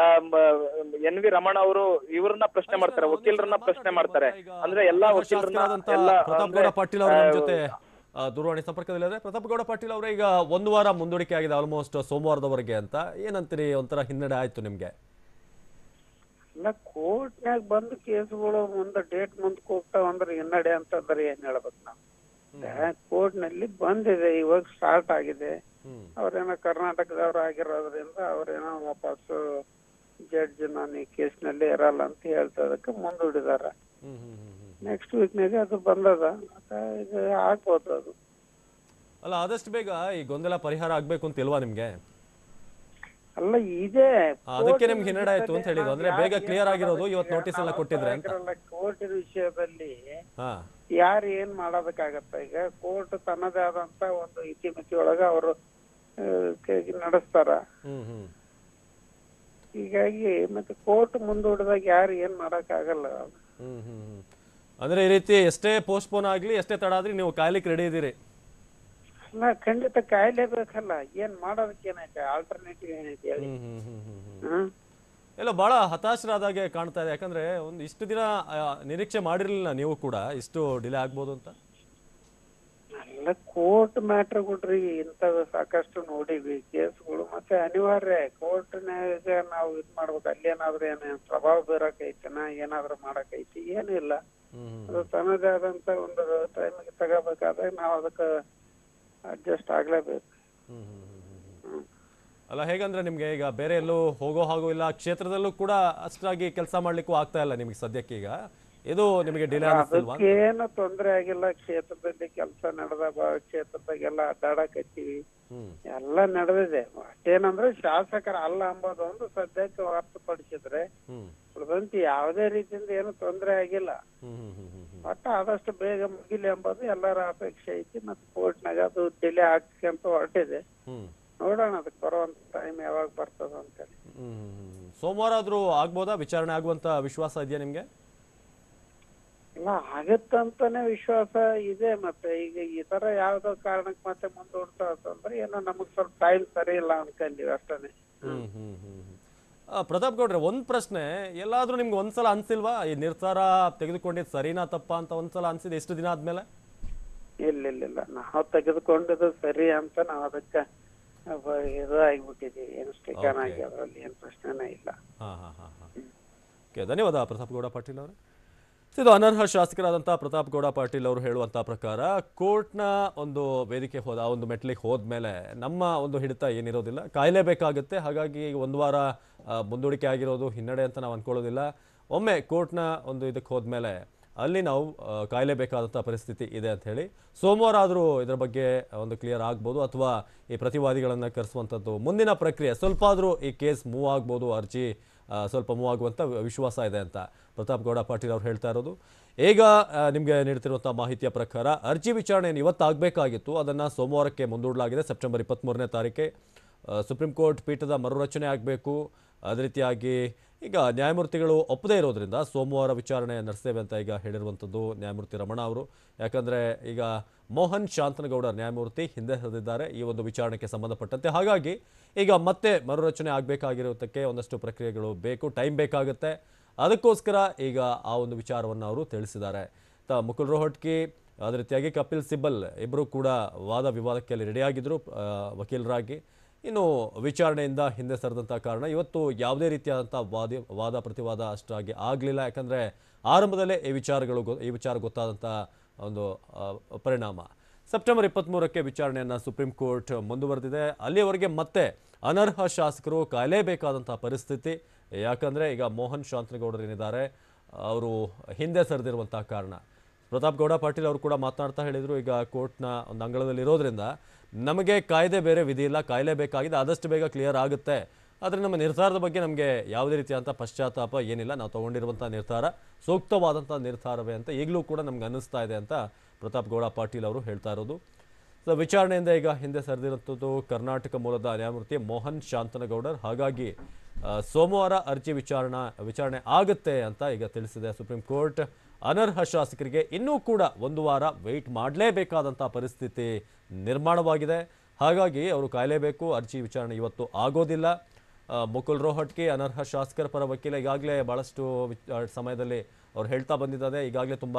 ಎನ್ ವಿ ರಮಣ ಅವರು ಇವ್ರನ್ನ ಪ್ರಶ್ನೆ ಮಾಡ್ತಾರೆ ವಕೀಲರನ್ನ ಪ್ರಶ್ನೆ ಮಾಡ್ತಾರೆ ಅಂದ್ರೆ ಎಲ್ಲಾ ವಕೀಲರನ್ನ ಶಾಸಕರಾದಂಥ ಎಲ್ಲ ಪ್ರತಾಪ್ ಅಂದ್ರೆ, ಗೌಡ ಪಾಟೀಲ್ ಅವರು ನಮ್ಮ ಆ, ಜೊತೆ ಆ, ದೂರವಾಣಿ ಸಂಪರ್ಕದಲ್ಲಿದ್ದಾರೆ ಪ್ರತಾಪ್ ಗೌಡ ಪಾಟೀಲ್ ಅವರೇ ಈಗ ಒಂದು ವಾರ ಮುಂದೂಡಿಕೆ ಆಗಿದೆ ಆಲ್ಮೋಸ್ಟ್ ಸೋಮವಾರದವರೆಗೆ ಅಂತ ಏನಂತೀರಿ ಒಂಥರ ಹಿನ್ನಡೆ ಆಯ್ತು ನಿಮ್ಗೆ ಇಲ್ಲ ಕೋರ್ಟ್ನ್ಯಾಗ ಬಂದ ಕೇಸ್ಗಳು ಮುಂದೆ ಡೇಟ್ ಮುಂದಕ್ಕೆ ಹೋಗ್ತಾವ ಅಂದ್ರೆ ಹಿನ್ನಡೆ ಅಂತಂದ್ರೆ ಏನ್ ಹೇಳ್ಬೇಕು ನಾವು ಕೋರ್ಟ್ ನಲ್ಲಿ ಬಂದಿದೆ ಇವಾಗ ಸ್ಟಾರ್ಟ್ ಆಗಿದೆ ಹ್ಮ್ ಅವ್ರೇನೋ ಕರ್ನಾಟಕದವ್ರು ಆಗಿರೋದ್ರಿಂದ ಅವ್ರೇನೋ ವಾಪಸ್ ಜಡ್ಜ್ ನಾನು ಈ ಕೇಸ್ನಲ್ಲಿ ಇರಲ್ಲ ಅಂತ ಹೇಳ್ತದಕ್ಕೆ ಮುಂದೂಡಿದಾರ ಹ್ಮ್ ಹ್ಮ್ ಹ್ಮ್ ಹ್ಮ್ ನೆಕ್ಸ್ಟ್ ವೀಕ್ನಾಗ ಅದು ಬಂದದ ಮತ್ತೆ ಇದು ಆಗ್ಬೋದು ಅದು ಅಲ್ಲ ಆದಷ್ಟು ಬೇಗ ಈ ಗೊಂದಲ ಪರಿಹಾರ ಆಗ್ಬೇಕು ಅಂತ ಇಲ್ವಾ ನಿಮ್ಗೆ ಅಲ್ಲ ಇದೆ ಆ, ಅದಕ್ಕೆ ನಿಮ್ಗೆ ಹಿನ್ನಡೆ ಆಯ್ತು ಅಂತ ಹೇಳಿದ್ದು. ಅಂದ್ರೆ ಬೇಗ clear ಆಗಿರೋದು ಇವತ್ತು notice ಎಲ್ಲ ಕೊಟ್ಟಿದ್ರೆ ಅಂತ. ಕೋರ್ಟಿನ ವಿಷಯದಲ್ಲಿ ಹಾ ಯಾರು ಏನ್ ಮಾಡೋದಕ್ಕಾಗತ್ತ ಈಗ ಕೋರ್ಟ್ ತನ್ನದೇ ಆದಂತ ಒಂದು ಇತಿಮಿತಿ ಒಳಗ ಅವರು ನಡೆಸ್ತಾರ ಹ್ಮ್ ಹ್ಮ್ ಹೀಗಾಗಿ ಮತ್ತೆ ಕೋರ್ಟ್ ಮುಂದೂಡಿದಾಗ ಯಾರು ಏನ್ ಮಾಡಕ್ ಆಗಲ್ಲ ಹ್ಮ್ ಹ್ಮ್ ಹ್ಮ್ ಅಂದ್ರೆ ಈ ರೀತಿ ಎಷ್ಟೇ ಪೋಸ್ಟ್ಪೋನ್ ಆಗ್ಲಿ ಎಷ್ಟೇ ತಡ ಆದ್ರಿ ನೀವು ಕಾಯ್ಲಿಕ್ಕೆ ರೆಡಿ ಇದೀರಿ ಅಲ್ಲ ಖಂಡಿತ ಕಾಯ್ಲೇಬೇಕಲ್ಲ ಏನ್ ಮಾಡೋದಕ್ಕೆ ಏನೈತೆ ಆಲ್ಟರ್ನೇಟಿವ್ ಏನೈತೆ ಹೇಳಿ ಹ್ಮ್ ಹ್ಮ್ ಹ್ಮ್ ಹ್ಮ್ ಹ್ಮ್ ಹ್ಮ್ ಎಲ್ಲ ಬಹಳ ಹತಾಶರಾದಾಗೆ ಕಾಣ್ತಾ ಇದೆ ಯಾಕಂದ್ರೆ ಒಂದು ಇಷ್ಟು ದಿನ ಆ, ನಿರೀಕ್ಷೆ ಮಾಡಿರ್ಲಿಲ್ಲ ನೀವು ಕೂಡ ಇಷ್ಟು ಡಿಲೇ ಆಗ್ಬೋದು ಅಂತ ಅಲ್ಲ ಕೋರ್ಟ್ ಮ್ಯಾಟ್ರ್ ಕೊಡ್ರಿ ಇಂಥದ್ದು ಸಾಕಷ್ಟು ನೋಡಿವಿ ಕೇಸ್ಗಳು ಮತ್ತೆ ಅನಿವಾರ್ಯ ಕೋರ್ಟ್ನಾಗ ನಾವು ಇದ್ ಮಾಡ್ಬೇಕು ಅಲ್ಲಿ ಏನಾದ್ರು ಏನ ಪ್ರಭಾವ ಬೀರಕೈತನ ಏನಾದ್ರು ಮಾಡಕೈತಿ ಏನೂ ಇಲ್ಲ ಹ್ಮ್ ಹ್ಮ್ ಅದು ತನ್ನದೇ ಆದಂತ ಒಂದು ಟೈಮಿಗೆ ತಗೋಬೇಕಾದಾಗ ನಾವು ಅದಕ್ಕೆ ಅಡ್ಜಸ್ಟ್ ಆಗ್ಲೇಬೇಕು ಹ್ಮ್ ಹ್ಮ್ ಹ್ಮ್ ಹ್ಮ್ ಹ್ಮ್. ಅಲ್ಲ ಹೇಗಂದ್ರೆ ನಿಮ್ಗೆ ಈಗ ಬೇರೆ ಎಲ್ಲೂ ಹೋಗೋ ಹಾಗೂ ಇಲ್ಲ ಕ್ಷೇತ್ರದಲ್ಲೂ ಕೂಡ ಅಷ್ಟಾಗಿ ಕೆಲಸ ಮಾಡ್ಲಿಕ್ಕೂ ಆಗ್ತಾ ಇಲ್ಲ ನಿಮಗೆ ಸದ್ಯಕ್ಕೆ ಈಗ ಇದು ನಿಮಗೆ ಡಿಲೇ ಅನಿಸ್ತಿಲ್ವಾ ಅದಕ್ಕೇನು ತೊಂದ್ರೆ ಆಗಿಲ್ಲ ಕ್ಷೇತ್ರದಲ್ಲಿ ಕೆಲಸ ನಡೆದ ಕ್ಷೇತ್ರದಾಗೆಲ್ಲ ಅಡ್ಡಾಡಕತ್ತೀವಿ ಹ್ಮ್ ಎಲ್ಲ ನಡೆದಿದೆ ಅಷ್ಟೇನಂದ್ರೆ ಶಾಸಕರ ಅಲ್ಲ ಅಂಬೋದು ಒಂದು ಸದ್ಯಕ್ಕೆ ಹೊರತುಪಡಿಸಿದ್ರೆ ಹ್ಮ್ ಉಳಿದಂತೆ ಯಾವುದೇ ರೀತಿಯಿಂದ ಏನು ತೊಂದರೆ ಆಗಿಲ್ಲ ಹ್ಮ್ ಹ್ಮ್ ಹ್ಮ್ ಹ್ಮ್ ಹ್ಮ್ ಒಟ್ಟ ಆದಷ್ಟು ಬೇಗ ಮುಗಿಲಿ ಎಂಬುದು ಎಲ್ಲರ ಅಪೇಕ್ಷೆ ಐತಿ ಮತ್ತೆ ಕೋರ್ಟ್ನಾಗ ಅದು ಡಿಲೇ ಆಗ್ತಂತ ಹೊರಟಿದೆ ಹ್ಮ್ ನೋಡೋಣ ಅದಕ್ಕೆ ಬರುವಂತ ಟೈಮ್ ಯಾವಾಗ ಬರ್ತದ ಅಂತೇಳಿ ಹ್ಮ್ ಹ್ಮ್ ಹ್ಮ್ ಹ್ಮ್. ಸೋಮವಾರ ಆದ್ರೂ ಆಗ್ಬೋದಾ ವಿಚಾರಣೆ ಆಗುವಂತ ವಿಶ್ವಾಸ ಇದೆಯಾ ನಿಮ್ಗೆ ಇಲ್ಲ ಆಗತ್ತಂತಾನೆ ವಿಶ್ವಾಸ ಇದೆ ಮತ್ತೆ ಈಗ ಈ ತರ ಯಾವ್ದೋ ಕಾರಣಕ್ಕೆ ಮತ್ತೆ ಮುಂದೂಡ್ತಾ ಅಂತಂದ್ರೆ ಏನೋ ನಮಗ್ ಸ್ವಲ್ಪ ಟೈಮ್ ಸರಿ ಇಲ್ಲ ಅನ್ಕೊಂಡಿವಿ ಅಷ್ಟೇ ಹ್ಮ್ ಹ್ಮ್ ಹ್ಮ್ ಹ್ಮ್. ಆ, ಪ್ರತಾಪ್ ಗೌಡ್ರೆ ಒಂದ್ ಪ್ರಶ್ನೆ ಎಲ್ಲಾದ್ರೂ ನಿಮ್ಗೆ ಒಂದ್ಸಲ ಅನ್ಸಿಲ್ವಾ ಈ ನಿರ್ಧಾರ ತೆಗೆದುಕೊಂಡಿದ್ದು ಸರಿನಾ ತಪ್ಪಾ ಅಂತ ಒಂದ್ಸಲ ಅನ್ಸಿದೆ ಎಷ್ಟು ದಿನ ಆದ್ಮೇಲೆ ಇಲ್ಲ ಇಲ್ಲ ಇಲ್ಲ ನಾವು ತೆಗೆದುಕೊಂಡದ್ದು ಸರಿ ಅಂತ ನಾವು ಅದಕ್ಕೆ ಅಬ್ಬ ಇದು ಆಗ್ಬಿಟ್ಟಿದೀವಿ ಏನು ಸ್ಟಿಕನ್ Okay. ಆಗಿ ಅದ್ರಲ್ಲಿ ಏನ್ ಪ್ರಶ್ನೆನೇ ಇಲ್ಲ ಹಾ ಹಾ ಹಾ ಹಾ ಓಕೆ ಧನ್ಯವಾದ ಪ್ರತಾಪ್ ಗೌಡ ಪಾಟೀಲ್ ಅವರೇ ಇದು ಅನರ್ಹ ಶಾಸಕರಾದಂಥ ಪ್ರತಾಪ್ ಗೌಡ ಪಾಟೀಲ್ ಅವರು ಹೇಳುವಂಥ ಪ್ರಕಾರ ಕೋರ್ಟ್ನ ಒಂದು ವೇದಿಕೆ ಹೋದ ಆ ಒಂದು ಮೆಟ್ಲಿಗೆ ಹೋದ್ಮೇಲೆ ನಮ್ಮ ಒಂದು ಹಿಡಿತ ಏನಿರೋದಿಲ್ಲ ಕಾಯಲೇಬೇಕಾಗುತ್ತೆ ಹಾಗಾಗಿ ಒಂದು ವಾರ ಆ, ಮುಂದೂಡಿಕೆ ಆಗಿರೋದು ಹಿನ್ನಡೆ ಅಂತ ನಾವು ಅನ್ಕೊಳ್ಳೋದಿಲ್ಲ ಒಮ್ಮೆ ಕೋರ್ಟ್ನ ಒಂದು ಇದಕ್ಕೆ ಹೋದ್ಮೇಲೆ ಅಲ್ಲಿ ನಾವು ಆ, ಕಾಯಲೇಬೇಕಾದಂಥ ಪರಿಸ್ಥಿತಿ ಇದೆ ಅಂತ ಹೇಳಿ ಸೋಮವಾರ ಆದರೂ ಇದರ ಬಗ್ಗೆ ಒಂದು ಕ್ಲಿಯರ್ ಆಗ್ಬೋದು ಅಥವಾ ಈ ಪ್ರತಿವಾದಿಗಳನ್ನು ಕರೆಸುವಂಥದ್ದು ಮುಂದಿನ ಪ್ರಕ್ರಿಯೆ ಸ್ವಲ್ಪ ಆದರೂ ಈ ಕೇಸ್ ಮೂವ್ ಆಗ್ಬೋದು ಅರ್ಜಿ ಆ, ಸ್ವಲ್ಪ ಮೂವ್ ಆಗುವಂಥ ವಿಶ್ವಾಸ ಇದೆ ಅಂತ ಪ್ರತಾಪ್ ಗೌಡ ಪಾಟೀಲ್ ಅವರು ಹೇಳ್ತಾ ಇರೋದು ಈಗ ನಿಮಗೆ ನೀಡ್ತಿರುವಂಥ ಮಾಹಿತಿಯ ಪ್ರಕಾರ ಅರ್ಜಿ ವಿಚಾರಣೆ ಏನು ಇವತ್ತು ಆಗಬೇಕಾಗಿತ್ತು ಅದನ್ನು ಸೋಮವಾರಕ್ಕೆ ಮುಂದೂಡಲಾಗಿದೆ ಸೆಪ್ಟೆಂಬರ್ ಇಪ್ಪತ್ತ್ಮೂರನೇ ತಾರೀಕೆ ಆ, ಸುಪ್ರೀಂ ಕೋರ್ಟ್ ಪೀಠದ ಮರುರಚನೆ ಆಗಬೇಕು ಅದೇ ರೀತಿಯಾಗಿ ಈಗ ನ್ಯಾಯಮೂರ್ತಿಗಳು ಒಪ್ಪದೇ ಇರೋದ್ರಿಂದ ಸೋಮವಾರ ವಿಚಾರಣೆ ನಡೆಸ್ತೇವೆ ಅಂತ ಈಗ ಹೇಳಿರುವಂಥದ್ದು ನ್ಯಾಯಮೂರ್ತಿ ರಮಣ ಅವರು ಯಾಕಂದರೆ ಈಗ ಮೋಹನ್ ಶಾಂತನಗೌಡ ನ್ಯಾಯಮೂರ್ತಿ ಹಿಂದೆ ಹರಿದಿದ್ದಾರೆ ಈ ಒಂದು ವಿಚಾರಣೆಗೆ ಸಂಬಂಧಪಟ್ಟಂತೆ ಹಾಗಾಗಿ ಈಗ ಮತ್ತೆ ಮರುರಚನೆ ಆಗಬೇಕಾಗಿರೋದಕ್ಕೆ ಒಂದಷ್ಟು ಪ್ರಕ್ರಿಯೆಗಳು ಬೇಕು ಟೈಮ್ ಬೇಕಾಗುತ್ತೆ ಅದಕ್ಕೋಸ್ಕರ ಈಗ ಆ ಒಂದು ವಿಚಾರವನ್ನು ಅವರು ತಿಳಿಸಿದ್ದಾರೆ ತ ಮುಕುಲ್ ರೋಹಟ್ಕಿ ಅದೇ ರೀತಿಯಾಗಿ ಕಪಿಲ್ ಸಿಬ್ಬಲ್ ಇಬ್ಬರು ಕೂಡ ವಾದ ವಿವಾದಕ್ಕೆ ಅಲ್ಲಿ ರೆಡಿಯಾಗಿದ್ದರು ಆ, ವಕೀಲರಾಗಿ ಇನ್ನು ವಿಚಾರಣೆಯಿಂದ ಹಿಂದೆ ಸರಿದಂಥ ಕಾರಣ ಇವತ್ತು ಯಾವುದೇ ರೀತಿಯಾದಂಥ ವಾದಿ ವಾದ ಪ್ರತಿವಾದ ಅಷ್ಟಾಗಿ ಆಗಲಿಲ್ಲ ಯಾಕಂದರೆ ಆರಂಭದಲ್ಲೇ ಈ ವಿಚಾರಗಳು ಗೊ- ಈ ವಿಚಾರ ಗೊತ್ತಾದಂಥ ಒಂದು ಆ, ಪರಿಣಾಮ ಸೆಪ್ಟೆಂಬರ್ ಇಪ್ಪತ್ತ್ಮೂರಕ್ಕೆ ವಿಚಾರಣೆಯನ್ನು ಸುಪ್ರೀಂ ಕೋರ್ಟ್ ಮುಂದುವರೆದಿದೆ ಅಲ್ಲಿಯವರೆಗೆ ಮತ್ತೆ ಅನರ್ಹ ಶಾಸಕರು ಕಾಯಲೇಬೇಕಾದಂಥ ಪರಿಸ್ಥಿತಿ ಯಾಕಂದರೆ ಈಗ ಮೋಹನ್ ಶಾಂತನಗೌಡರು ಏನಿದ್ದಾರೆ ಅವರು ಹಿಂದೆ ಸರಿದಿರುವಂಥ ಕಾರಣ ಪ್ರತಾಪ್ ಗೌಡ ಪಾಟೀಲ್ ಅವರು ಕೂಡ ಮಾತನಾಡ್ತಾ ಹೇಳಿದರು ಈಗ ಕೋರ್ಟ್ನ ಒಂದು ಅಂಗಳದಲ್ಲಿ ಇರೋದ್ರಿಂದ ನಮಗೆ ಕಾಯ್ದೆ ಬೇರೆ ವಿಧಿ ಇಲ್ಲ ಕಾಯಲೇಬೇಕಾಗಿದೆ ಆದಷ್ಟು ಬೇಗ ಕ್ಲಿಯರ್ ಆಗುತ್ತೆ ಆದರೆ ನಮ್ಮ ನಿರ್ಧಾರದ ಬಗ್ಗೆ ನಮಗೆ ಯಾವುದೇ ರೀತಿಯಾದಂಥ ಪಶ್ಚಾತ್ತಾಪ ಏನಿಲ್ಲ ನಾವು ತೊಗೊಂಡಿರುವಂಥ ನಿರ್ಧಾರ ಸೂಕ್ತವಾದಂಥ ನಿರ್ಧಾರವೇ ಅಂತ ಈಗಲೂ ಕೂಡ ನಮ್ಗೆ ಅನ್ನಿಸ್ತಾ ಇದೆ ಅಂತ ಪ್ರತಾಪ್ ಗೌಡ ಪಾಟೀಲ್ ಅವರು ಹೇಳ್ತಾ ಇರೋದು ಸೊ ವಿಚಾರಣೆಯಿಂದ ಈಗ ಹಿಂದೆ ಸರಿದಿರುವಂಥದ್ದು ಕರ್ನಾಟಕ ಮೂಲದ ನ್ಯಾಯಮೂರ್ತಿ ಮೋಹನ್ ಶಾಂತನಗೌಡರ್ ಹಾಗಾಗಿ ಆ, ಸೋಮವಾರ ಅರ್ಜಿ ವಿಚಾರಣಾ ವಿಚಾರಣೆ ಆಗುತ್ತೆ ಅಂತ ಈಗ ತಿಳಿಸಿದೆ ಸುಪ್ರೀಂ ಕೋರ್ಟ್ ಅನರ್ಹ ಶಾಸಕರಿಗೆ ಇನ್ನೂ ಕೂಡ ಒಂದು ವಾರ ವೆಯ್ಟ್ ಮಾಡಲೇಬೇಕಾದಂಥ ಪರಿಸ್ಥಿತಿ ನಿರ್ಮಾಣವಾಗಿದೆ ಹಾಗಾಗಿ ಅವರು ಕಾಯಲೇಬೇಕು ಅರ್ಜಿ ವಿಚಾರಣೆ ಇವತ್ತು ಆಗೋದಿಲ್ಲ ಆ, ಮುಕುಲ್ ರೋಹಟ್ಕಿ ಅನರ್ಹ ಶಾಸಕರ ಪರ ವಕೀಲ ಈಗಾಗಲೇ ಭಾಳಷ್ಟು ವಿಚ್- ಆ, ಸಮಯದಲ್ಲಿ ಅವ್ರು ಹೇಳ್ತಾ ಬಂದಿದ್ದಾರೆ ಈಗಾಗಲೇ ತುಂಬ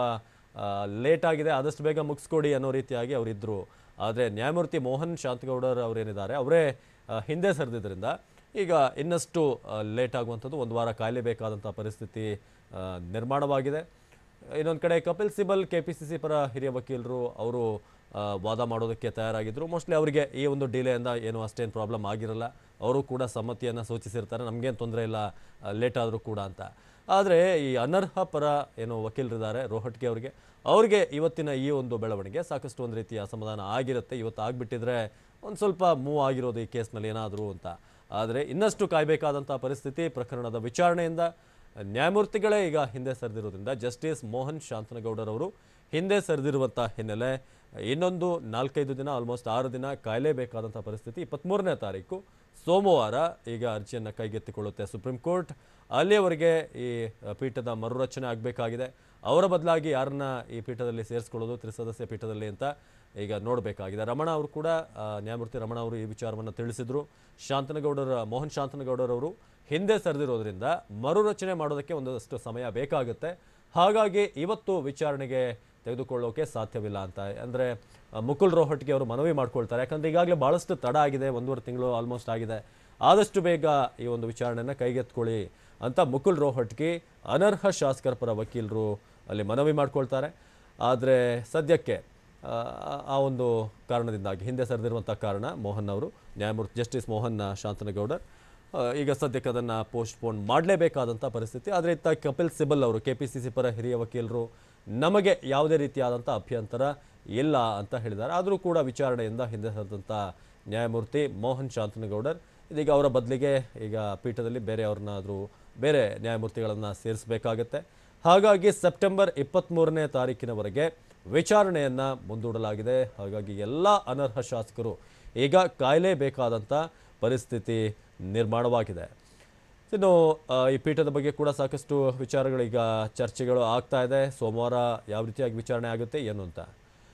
ಲೇಟ್ ಆಗಿದೆ ಆದಷ್ಟು ಬೇಗ ಮುಗಿಸ್ಕೊಡಿ ಅನ್ನೋ ರೀತಿಯಾಗಿ ಅವರಿದ್ದರು ಆದರೆ ನ್ಯಾಯಮೂರ್ತಿ ಮೋಹನ್ ಶಾಂತಗೌಡರ್ ಅವರೇನಿದ್ದಾರೆ ಅವರೇ ಆ, ಹಿಂದೆ ಸರಿದಿದ್ದರಿಂದ ಈಗ ಇನ್ನಷ್ಟು ಲೇಟ್ ಆಗುವಂಥದ್ದು ಒಂದು ವಾರ ಕಾಯಲೇಬೇಕಾದಂಥ ಪರಿಸ್ಥಿತಿ ಆ, ನಿರ್ಮಾಣವಾಗಿದೆ ಇನ್ನೊಂದು ಕಡೆ Kapil Sibal K P C C ಪರ ಹಿರಿಯ ವಕೀಲರು ಅವರು ಆ, ವಾದ ಮಾಡೋದಕ್ಕೆ ತಯಾರಾಗಿದ್ದರು ಮೋಸ್ಟ್ಲಿ ಅವರಿಗೆ ಈ ಒಂದು ಡಿಲೆಯಿಂದ ಏನು ಅಷ್ಟೇನು ಪ್ರಾಬ್ಲಮ್ ಆಗಿರಲ್ಲ ಅವರು ಕೂಡ ಸಮ್ಮತಿಯನ್ನು ಸೂಚಿಸಿರ್ತಾರೆ ನಮಗೇನು ತೊಂದರೆ ಇಲ್ಲ ಲೇಟ್ ಆದರೂ ಕೂಡ ಅಂತ ಆದರೆ ಈ ಅನರ್ಹ ಪರ ಏನು ವಕೀಲರಿದ್ದಾರೆ ರೋಹಟ್ಗೆ ಅವರಿಗೆ ಅವ್ರಿಗೆ ಇವತ್ತಿನ ಈ ಒಂದು ಬೆಳವಣಿಗೆ ಸಾಕಷ್ಟು ಒಂದು ರೀತಿಯ ಅಸಮಾಧಾನ ಆಗಿರುತ್ತೆ ಇವತ್ತು ಆಗಿಬಿಟ್ಟಿದ್ರೆ ಒಂದು ಸ್ವಲ್ಪ ಮೂವ್ ಆಗಿರೋದು ಈ ಕೇಸ್ನಲ್ಲಿ ಏನಾದರೂ ಅಂತ ಆದರೆ ಇನ್ನಷ್ಟು ಕಾಯಬೇಕಾದಂಥ ಪರಿಸ್ಥಿತಿ ಪ್ರಕರಣದ ವಿಚಾರಣೆಯಿಂದ ನ್ಯಾಯಮೂರ್ತಿಗಳೇ ಈಗ ಹಿಂದೆ ಸರಿದಿರೋದ್ರಿಂದ ಜಸ್ಟಿಸ್ ಮೋಹನ್ ಶಾಂತನಗೌಡರವರು ಹಿಂದೆ ಸರಿದಿರುವಂಥ ಹಿನ್ನೆಲೆ ಇನ್ನೊಂದು ನಾಲ್ಕೈದು ದಿನ ಆಲ್ಮೋಸ್ಟ್ ಆರು ದಿನ ಕಾಯಲೇಬೇಕಾದಂಥ ಪರಿಸ್ಥಿತಿ ಇಪ್ಪತ್ತ್ಮೂರನೇ ತಾರೀಕು ಸೋಮವಾರ ಈಗ ಅರ್ಜಿಯನ್ನು ಕೈಗೆತ್ತಿಕೊಳ್ಳುತ್ತೆ ಸುಪ್ರೀಂ ಕೋರ್ಟ್ ಅಲ್ಲಿಯವರೆಗೆ ಈ ಪೀಠದ ಮರುರಚನೆ ಆಗಬೇಕಾಗಿದೆ ಅವರ ಬದಲಾಗಿ ಯಾರನ್ನ ಈ ಪೀಠದಲ್ಲಿ ಸೇರಿಸ್ಕೊಳ್ಳೋದು ತ್ರಿಸದಸ್ಯ ಪೀಠದಲ್ಲಿ ಅಂತ ಈಗ ನೋಡಬೇಕಾಗಿದೆ ರಮಣ ಅವರು ಕೂಡ ಆ, ನ್ಯಾಯಮೂರ್ತಿ ರಮಣ ಅವರು ಈ ವಿಚಾರವನ್ನು ತಿಳಿಸಿದರು ಶಾಂತನಗೌಡರ ಮೋಹನ್ ಶಾಂತನಗೌಡರವರು ಹಿಂದೆ ಸರಿದಿರೋದ್ರಿಂದ ಮರುರಚನೆ ಮಾಡೋದಕ್ಕೆ ಒಂದಷ್ಟು ಸಮಯ ಬೇಕಾಗುತ್ತೆ ಹಾಗಾಗಿ ಇವತ್ತು ವಿಚಾರಣೆಗೆ ತೆಗೆದುಕೊಳ್ಳೋಕೆ ಸಾಧ್ಯವಿಲ್ಲ ಅಂತ ಅಂದರೆ ಮುಕುಲ್ ರೋಹಟ್ಗೆ ಅವರು ಮನವಿ ಮಾಡ್ಕೊಳ್ತಾರೆ ಯಾಕಂದರೆ ಈಗಾಗಲೇ ಭಾಳಷ್ಟು ತಡ ಆಗಿದೆ ಒಂದೂವರೆ ತಿಂಗಳು ಆಲ್ಮೋಸ್ಟ್ ಆಗಿದೆ ಆದಷ್ಟು ಬೇಗ ಈ ಒಂದು ವಿಚಾರಣೆನ ಕೈಗೆತ್ಕೊಳ್ಳಿ ಅಂತ ಮುಕುಲ್ ರೋಹಟ್ಗಿ ಅನರ್ಹ ಶಾಸಕರ ಪರ ವಕೀಲರು ಅಲ್ಲಿ ಮನವಿ ಮಾಡ್ಕೊಳ್ತಾರೆ ಆದರೆ ಸದ್ಯಕ್ಕೆ ಆ, ಆ ಒಂದು ಕಾರಣದಿಂದಾಗಿ ಹಿಂದೆ ಸರಿದಿರುವಂಥ ಕಾರಣ ಮೋಹನ್ ಅವರು ನ್ಯಾಯಮೂರ್ತಿ ಜಸ್ಟಿಸ್ ಮೋಹನ್ ಶಾಂತನಗೌಡರ್ ಆ, ಈಗ ಸದ್ಯಕ್ಕೆ ಅದನ್ನು ಪೋಸ್ಟ್ಪೋನ್ ಮಾಡಲೇಬೇಕಾದಂಥ ಪರಿಸ್ಥಿತಿ ಆದರೆ ಇತ್ತ ಕಪಿಲ್ ಸಿಬಲ್ ಅವರು ಕೆ ಪಿ ಸಿ ಸಿ ಪರ ಹಿರಿಯ ವಕೀಲರು ನಮಗೆ ಯಾವುದೇ ರೀತಿಯಾದಂಥ ಅಭ್ಯಂತರ ಇಲ್ಲ ಅಂತ ಹೇಳಿದ್ದಾರೆ ಆದರೂ ಕೂಡ ವಿಚಾರಣೆಯಿಂದ ಹಿಂದೆ ಸರಿದಂಥ ನ್ಯಾಯಮೂರ್ತಿ ಮೋಹನ್ ಶಾಂತನಗೌಡರ್ ಇದೀಗ ಅವರ ಬದಲಿಗೆ ಈಗ ಪೀಠದಲ್ಲಿ ಬೇರೆಯವ್ರನ್ನಾದರೂ ಬೇರೆ ನ್ಯಾಯಮೂರ್ತಿಗಳನ್ನು ಸೇರಿಸಬೇಕಾಗತ್ತೆ ಹಾಗಾಗಿ ಸೆಪ್ಟೆಂಬರ್ ಇಪ್ಪತ್ತ್ಮೂರನೇ ತಾರೀಕಿನವರೆಗೆ ವಿಚಾರಣೆಯನ್ನು ಮುಂದೂಡಲಾಗಿದೆ ಹಾಗಾಗಿ ಎಲ್ಲ ಅನರ್ಹ ಶಾಸಕರು ಈಗ ಕಾಯಲೇಬೇಕಾದಂಥ ಪರಿಸ್ಥಿತಿ ನಿರ್ಮಾಣವಾಗಿದೆ ಇನ್ನು ಆ, ಈ ಪೀಠದ ಬಗ್ಗೆ ಕೂಡ ಸಾಕಷ್ಟು ವಿಚಾರಗಳೀಗ ಚರ್ಚೆಗಳು ಆಗ್ತಾ ಇದೆ ಸೋಮವಾರ ಯಾವ ರೀತಿಯಾಗಿ ವಿಚಾರಣೆ ಆಗುತ್ತೆ ಏನು ಅಂತ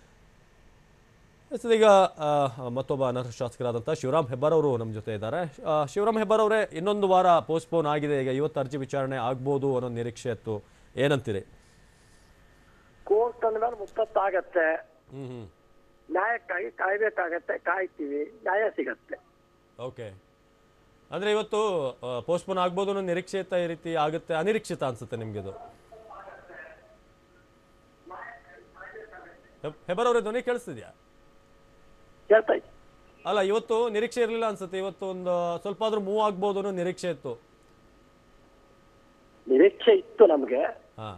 ಎಸ್, ಈಗ ಆ, ಮತ್ತೊಬ್ಬ ಅನರ್ಹ ಶಾಸಕರಾದಂಥ ಶಿವರಾಮ್ ಹೆಬ್ಬಾರ್ ಅವರು ನಮ್ಮ ಜೊತೆ ಇದ್ದಾರೆ ಆ, ಶಿವರಾಮ್ ಹೆಬ್ಬಾರ್ ಅವರೇ ಇನ್ನೊಂದು ವಾರ ಪೋಸ್ಟ್ಪೋನ್ ಆಗಿದೆ ಈಗ ಇವತ್ತು ಅರ್ಜಿ ವಿಚಾರಣೆ ಆಗ್ಬೋದು ಅನ್ನೋ ನಿರೀಕ್ಷೆ ಇತ್ತು ಏನಂತೀರಿ ಕೋರ್ಟ್ ಅಂದ್ಮೇಲೆ ಮುಕ್ತತ್ತಾಗತ್ತೆ ಹ್ಞೂ ಹ್ಞೂ ನ್ಯಾಯಕ್ಕಾಗಿ ಕಾಯ್ಬೇಕಾಗತ್ತೆ ಕಾಯ್ತೀವಿ ನ್ಯಾಯ ಸಿಗತ್ತೆ ಓಕೆ ಅಂದರೆ ಇವತ್ತು ಪೋಸ್ಟ್ಪೋನ್ ಆಗ್ಬೋದು ಅನ್ನೋ ನಿರೀಕ್ಷೆ ಇತ್ತ ಈ ರೀತಿ ಆಗುತ್ತೆ ಅನಿರೀಕ್ಷಿತ ಅನ್ಸುತ್ತೆ ನಿಮ್ಗೆ ಇದು ಹೆಬ್- ಹೆಬ್ಬಾರ್ ಅವರೇ ಧ್ವನಿ ಕೇಳಿಸ್ತಿದ್ಯಾ ಕೇಳ್ತಾ ಇದ್ದೀನಿ. ಅಲ್ಲ ಇವತ್ತು ನಿರೀಕ್ಷೆ ಇರಲಿಲ್ಲ ಅನ್ಸುತ್ತೆ ಇವತ್ತು ಒಂದು ಸ್ವಲ್ಪ ಆದ್ರೂ ಮೂವ್ ಆಗ್ಬೋದು ಅನ್ನೋ ನಿರೀಕ್ಷೆ ಇತ್ತು ನಿರೀಕ್ಷೆ ಇತ್ತು ನಮ್ಗೆ ಹಾ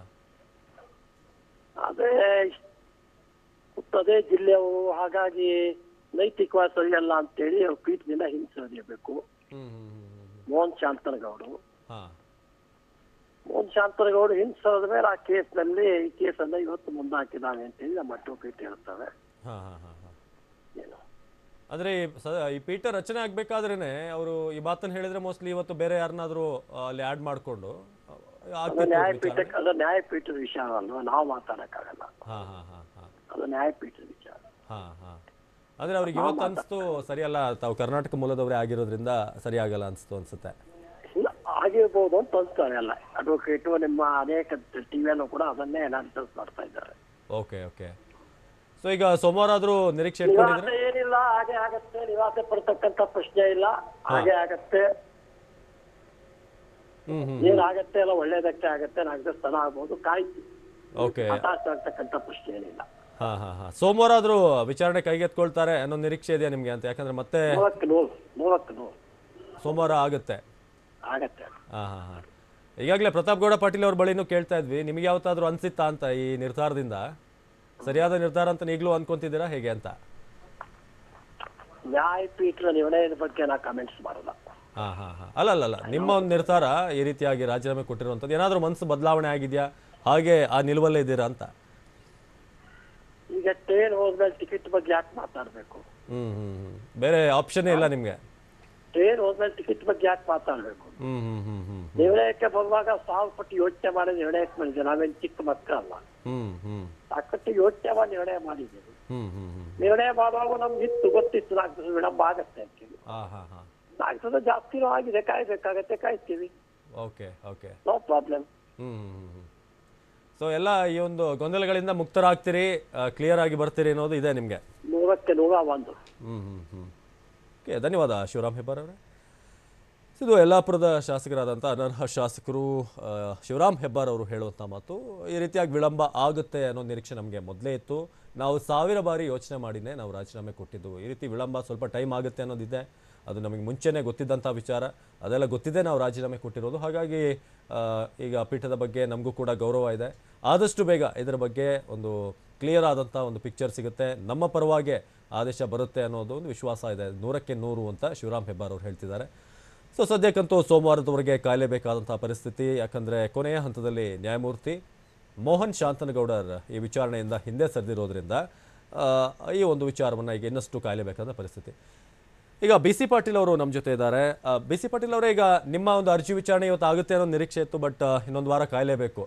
ಅದೇ ಅದೇ ಜಿಲ್ಲೆಯವರು ಹಾಗಾಗಿ ನೈತಿಕವಾಗಿ ಸರಿಯಲ್ಲ ಅಂತೇಳಿ ಅವ್ರು ಪೀಠದಿಂದ ಹಿಂಸರಿಯಬೇಕು ಹ್ಮ್ ಹ್ಮ್ ಹ್ಮ್ ಹ್ಮ್ ಮೋಹನ್ ಶಾಂತನಗೌಡರು ಹಾ ಮೋಹನ್ ಶಾಂತನಗೌಡರು ಹಿಂಸರದ ಮೇಲೆ ಆ ಕೇಸ್ನಲ್ಲಿ ಈ ಕೇಸನ್ನ ಇವತ್ತು ಮುಂದಾಕಿದ್ದಾನೆ ಅಂತೇಳಿ ನಮ್ಮ ಪೀಠ ಹೇಳ್ತವೆ ಹಾ ಹಾ ಹಾ ಹಾ ಏನು ಅಂದ್ರೆ ಈ ಸ- ಈ ಪೀಠ ರಚನೆ ಆಗ್ಬೇಕಾದ್ರೇನೆ ಅವರು ಈ ಮಾತನ್ನ ಹೇಳಿದ್ರೆ ಮೋಸ್ಟ್ಲಿ ಇವತ್ತು ಬೇರೆ ಯಾರನ್ನಾದ್ರೂ ಅಲ್ಲಿ ಆಡ್ ಮಾಡ್ಕೊಂಡು ಆ, ಅದು ಆಗ್ತಿತ್ತು ನ್ಯಾಯಪೀಠ ವಿಚಾರಣೆ. ಅದು ನ್ಯಾಯಪೀಠದ ವಿಚಾರ ಅಲ್ವಾ ನಾವು ಮಾತಾಡಕ್ಕಾಗಲ್ಲ ಹಾ ಹಾ ಹಾ ಹಾ ಅದು ನ್ಯಾಯಪೀಠದ ವಿಚಾರ ಹಾ ಹಾ ಅಂದ್ರೆ ಅವ್ರಿಗೆ ಇವತ್ತು ಅನ್ಸ್ತು ಸರಿಯಲ್ಲ ತಾವು ಕರ್ನಾಟಕ ಮೂಲದವರೇ ಆಗಿರೋದ್ರಿಂದ ಸರಿ ಆಗಲ್ಲ ಅನ್ಸ್ತು ಅನ್ಸುತ್ತೆ ಇಲ್ಲ ಆಗಿರ್ಬೋದು ಅಂತ ಅನ್ಸ್ತಾರೆ ಎಲ್ಲ ಅಡ್ವೊಕೇಟು ನಿಮ್ಮ ಅನೇಕ ಟಿವಿಯಲ್ಲೂ ಕೂಡ ಅದನ್ನೇ ಅನಾಲಿಸಿಸ್ ಮಾಡ್ತಾ ಇದ್ದಾರೆ ಓಕೆ ಓಕೆ ಸೊ ಈಗ ಸೋಮವಾರ ಆದ್ರೂ ನಿರೀಕ್ಷೆ ಇಟ್ಕೊಂಡಿದ್ರೆ ನಿರಾಸೆ ಏನಿಲ್ಲ ಹಾಗೆ ಆಗತ್ತೆ ನಿರಾಸೆ ಪಡ್ತಕ್ಕಂತ ಪ್ರಶ್ನೆ ಇಲ್ಲ ಹಾಗೆ ಆಗತ್ತೆ ಹ್ಮ್ ಹ್ಮ್ ಏನಾಗತ್ತೆ ಎಲ್ಲ ಒಳ್ಳೇದಕ್ಕೆ ಆಗತ್ತೆ ನಾಲ್ಕು ಸ್ಥಳ ಆಗ್ಬೋದು ಕಾಯ್ತು ಓಕೆ ಹತಾಶ ಆಗ್ತಕ್ಕಂತ ಪ್ರಶ್ನೆ ಏನಿಲ್ಲ ಹಾ ಹಾ ಹಾ ಸೋಮವಾರ ಆದ್ರೂ ವಿಚಾರಣೆ ಕೈಗೆತ್ಕೊಳ್ತಾರೆ ಅನ್ನೋ ನಿರೀಕ್ಷೆ ಇದೆಯಾ ನಿಮ್ಗೆ ಅಂತ ಯಾಕಂದ್ರೆ ಮತ್ತೆ ನೂರಕ್ಕೆ ನೂರು ನೂರಕ್ಕೆ ನೂರು ಸೋಮವಾರ ಆಗುತ್ತೆ ಆಗತ್ತೆ ಹಾ ಹಾ ಹಾ ಈಗಾಗಲೇ ಪ್ರತಾಪ್ ಗೌಡ ಪಾಟೀಲ್ ಅವ್ರ ಬಳಿನೂ ಕೇಳ್ತಾ ಇದ್ವಿ ನಿಮ್ಗೆ ಯಾವತ್ತಾದ್ರೂ ಅನ್ಸಿತ್ತಾ ಅಂತ ಈ ನಿರ್ಧಾರದಿಂದ ಸರಿಯಾದ ನಿರ್ಧಾರ ಅಂತ ಈಗಲೂ ಅನ್ಕೊಂತಿದ್ದೀರಾ ಹೇಗೆ ಅಂತ ನ್ಯಾಯಪೀಠದ ನಿರ್ಣಯದ ಬಗ್ಗೆ ನಾ ಕಮೆಂಟ್ಸ್ ಮಾಡಲ್ಲ ಹಾ ಹಾ ಹಾ ಅಲ್ಲ ಅಲ್ಲ ಅಲ್ಲ ನಿಮ್ಮ ಒಂದು ನಿರ್ಧಾರ ಈ ರೀತಿಯಾಗಿ ರಾಜೀನಾಮೆ ಕೊಟ್ಟಿರುವಂಥದ್ದು ಏನಾದರೂ ಮನಸ್ಸು ಬದಲಾವಣೆ ಆಗಿದೆಯಾ ಹಾಗೆ ಆ ನಿಲುವಲ್ಲೇ ಇದ್ದೀರಾ ಅಂತ ಈಗ ಟ್ರೈನ್ ಹೋದ್ಮೇಲೆ ಟಿಕೆಟ್ ಬಗ್ಗೆ ಯಾಕೆ ಮಾತಾಡ್ಬೇಕು ಹ್ಮ್ ಹ್ಮ್ ಹ್ಮ್ ಬೇರೆ ಆಪ್ಷನ್ನೇ ಇಲ್ಲ ನಿಮ್ಗೆ ಟ್ರೈನ್ ಹೋದ್ಮೇಲೆ ಟಿಕೆಟ್ ಬಗ್ಗೆ ಯಾಕೆ ಮಾತಾಡ್ಬೇಕು ಹ್ಮ್ ಹ್ಮ್ ಹ್ಮ್ ಹ್ಮ್ ನಿರ್ಣಯಕ್ಕೆ ಬರುವಾಗ ಸಾವಿರ ಪಟ್ಟು ಯೋಚನೆ ಮಾಡಿ ನಿರ್ಣಯಕ್ಕೆ ಬಂದಿದೆ ನಾವೇನ್ ಚಿಕ್ಕ ಮಕ್ಕಳಲ್ಲ ಹ್ಮ್ ಹ್ಮ್ ಸಾಕಷ್ಟು ಯೋಚನೆ ಮಾಡಿ ನಿರ್ಣಯ ಮಾಡಿದ್ದೀವಿ ಹ್ಮ್ ಹ್ಮ್ ಹ್ಮ್ ನಿರ್ಣಯ ಮಾಡುವಾಗ ನಮ್ಗೆ ಇತ್ತು ಗೊತ್ತಿತ್ತು ನಾಲ್ಕು ದಿವಸ ವಿಳಂಬ ಆಗತ್ತೆ ಅಂತೇಳಿ ಹಾ ಹಾ ಹಾ ನಾಲ್ಕು ದಿವಸ ಜಾಸ್ತಿನೂ ಆಗಿದೆ ಕಾಯ್ಬೇಕಾಗತ್ತೆ ಕಾಯ್ತೀವಿ okay okay no problem hmm hmm hmm hmm so ಎಲ್ಲ ಈ ಒಂದು ಗೊಂದಲಗಳಿಂದ ಮುಕ್ತರಾಗ್ತೀರಿ ಕ್ಲಿಯರ್ ಆಗಿ ಬರ್ತೀರಿ ಅನ್ನೋದು ಇದೆ ನಿಮಗೆ ನೂರಕ್ಕೆ ನೂರ ಒಂದು ಹ್ಮ್ ಹ್ಮ್ ಹ್ಮ್ ಓಕೆ ಧನ್ಯವಾದ ಶಿವರಾಮ್ ಹೆಬ್ಬಾರ್ ಅವರೇ ಇದು ಯಲ್ಲಾಪುರದ ಶಾಸಕರಾದಂಥ ಅನರ್ಹ ಶಾಸಕರು ಆ, ಶಿವರಾಮ್ ಹೆಬ್ಬಾರ್ ಅವರು ಹೇಳುವಂಥ ಮಾತು ಈ ರೀತಿಯಾಗಿ ವಿಳಂಬ ಆಗುತ್ತೆ ಅನ್ನೋ ನಿರೀಕ್ಷೆ ನಮಗೆ ಮೊದಲೇ ಇತ್ತು ನಾವು ಸಾವಿರ ಬಾರಿ ಯೋಚನೆ ಮಾಡಿನೇ ನಾವು ರಾಜೀನಾಮೆ ಕೊಟ್ಟಿದ್ದು ಈ ರೀತಿ ವಿಳಂಬ ಸ್ವಲ್ಪ ಟೈಮ್ ಆಗುತ್ತೆ ಅನ್ನೋದಿದೆ ಅದು ನಮಗೆ ಮುಂಚೆನೇ ಗೊತ್ತಿದ್ದಂಥ ವಿಚಾರ ಅದೆಲ್ಲ ಗೊತ್ತಿದೆ ನಾವು ರಾಜೀನಾಮೆ ಕೊಟ್ಟಿರೋದು ಹಾಗಾಗಿ ಆ, ಈಗ ಪೀಠದ ಬಗ್ಗೆ ನಮಗೂ ಕೂಡ ಗೌರವ ಇದೆ ಆದಷ್ಟು ಬೇಗ ಇದರ ಬಗ್ಗೆ ಒಂದು ಕ್ಲಿಯರ್ ಆದಂಥ ಒಂದು ಪಿಕ್ಚರ್ ಸಿಗುತ್ತೆ ನಮ್ಮ ಪರವಾಗೆ ಆದೇಶ ಬರುತ್ತೆ ಅನ್ನೋದು ಒಂದು ವಿಶ್ವಾಸ ಇದೆ ನೂರಕ್ಕೆ ನೂರು ಅಂತ ಶಿವರಾಮ್ ಹೆಬ್ಬಾರ್ ಅವರು ಹೇಳ್ತಿದ್ದಾರೆ ಸೊ ಸದ್ಯಕ್ಕಂತೂ ಸೋಮವಾರದವರೆಗೆ ಕಾಯಲೇಬೇಕಾದಂಥ ಪರಿಸ್ಥಿತಿ ಯಾಕಂದರೆ ಕೊನೆಯ ಹಂತದಲ್ಲಿ ನ್ಯಾಯಮೂರ್ತಿ ಮೋಹನ್ ಶಾಂತನಗೌಡರ್ ಈ ವಿಚಾರಣೆಯಿಂದ ಹಿಂದೆ ಸರಿದಿರೋದ್ರಿಂದ ಆ, ಈ ಒಂದು ವಿಚಾರವನ್ನು ಈಗ ಇನ್ನಷ್ಟು ಕಾಯಲೇಬೇಕಾದ ಪರಿಸ್ಥಿತಿ ಈಗ ಬಿ ಸಿ ಪಾಟೀಲ್ ಅವರು ನಮ್ಮ ಜೊತೆ ಇದ್ದಾರೆ ಬಿ ಸಿ ಪಾಟೀಲ್ ಅವರೇ ಈಗ ನಿಮ್ಮ ಒಂದು ಅರ್ಜಿ ವಿಚಾರಣೆ ಇವತ್ತು ಆಗುತ್ತೆ ಅನ್ನೋ ನಿರೀಕ್ಷೆ ಇತ್ತು ಬಟ್ ಇನ್ನೊಂದು ವಾರ ಕಾಯಲೇಬೇಕು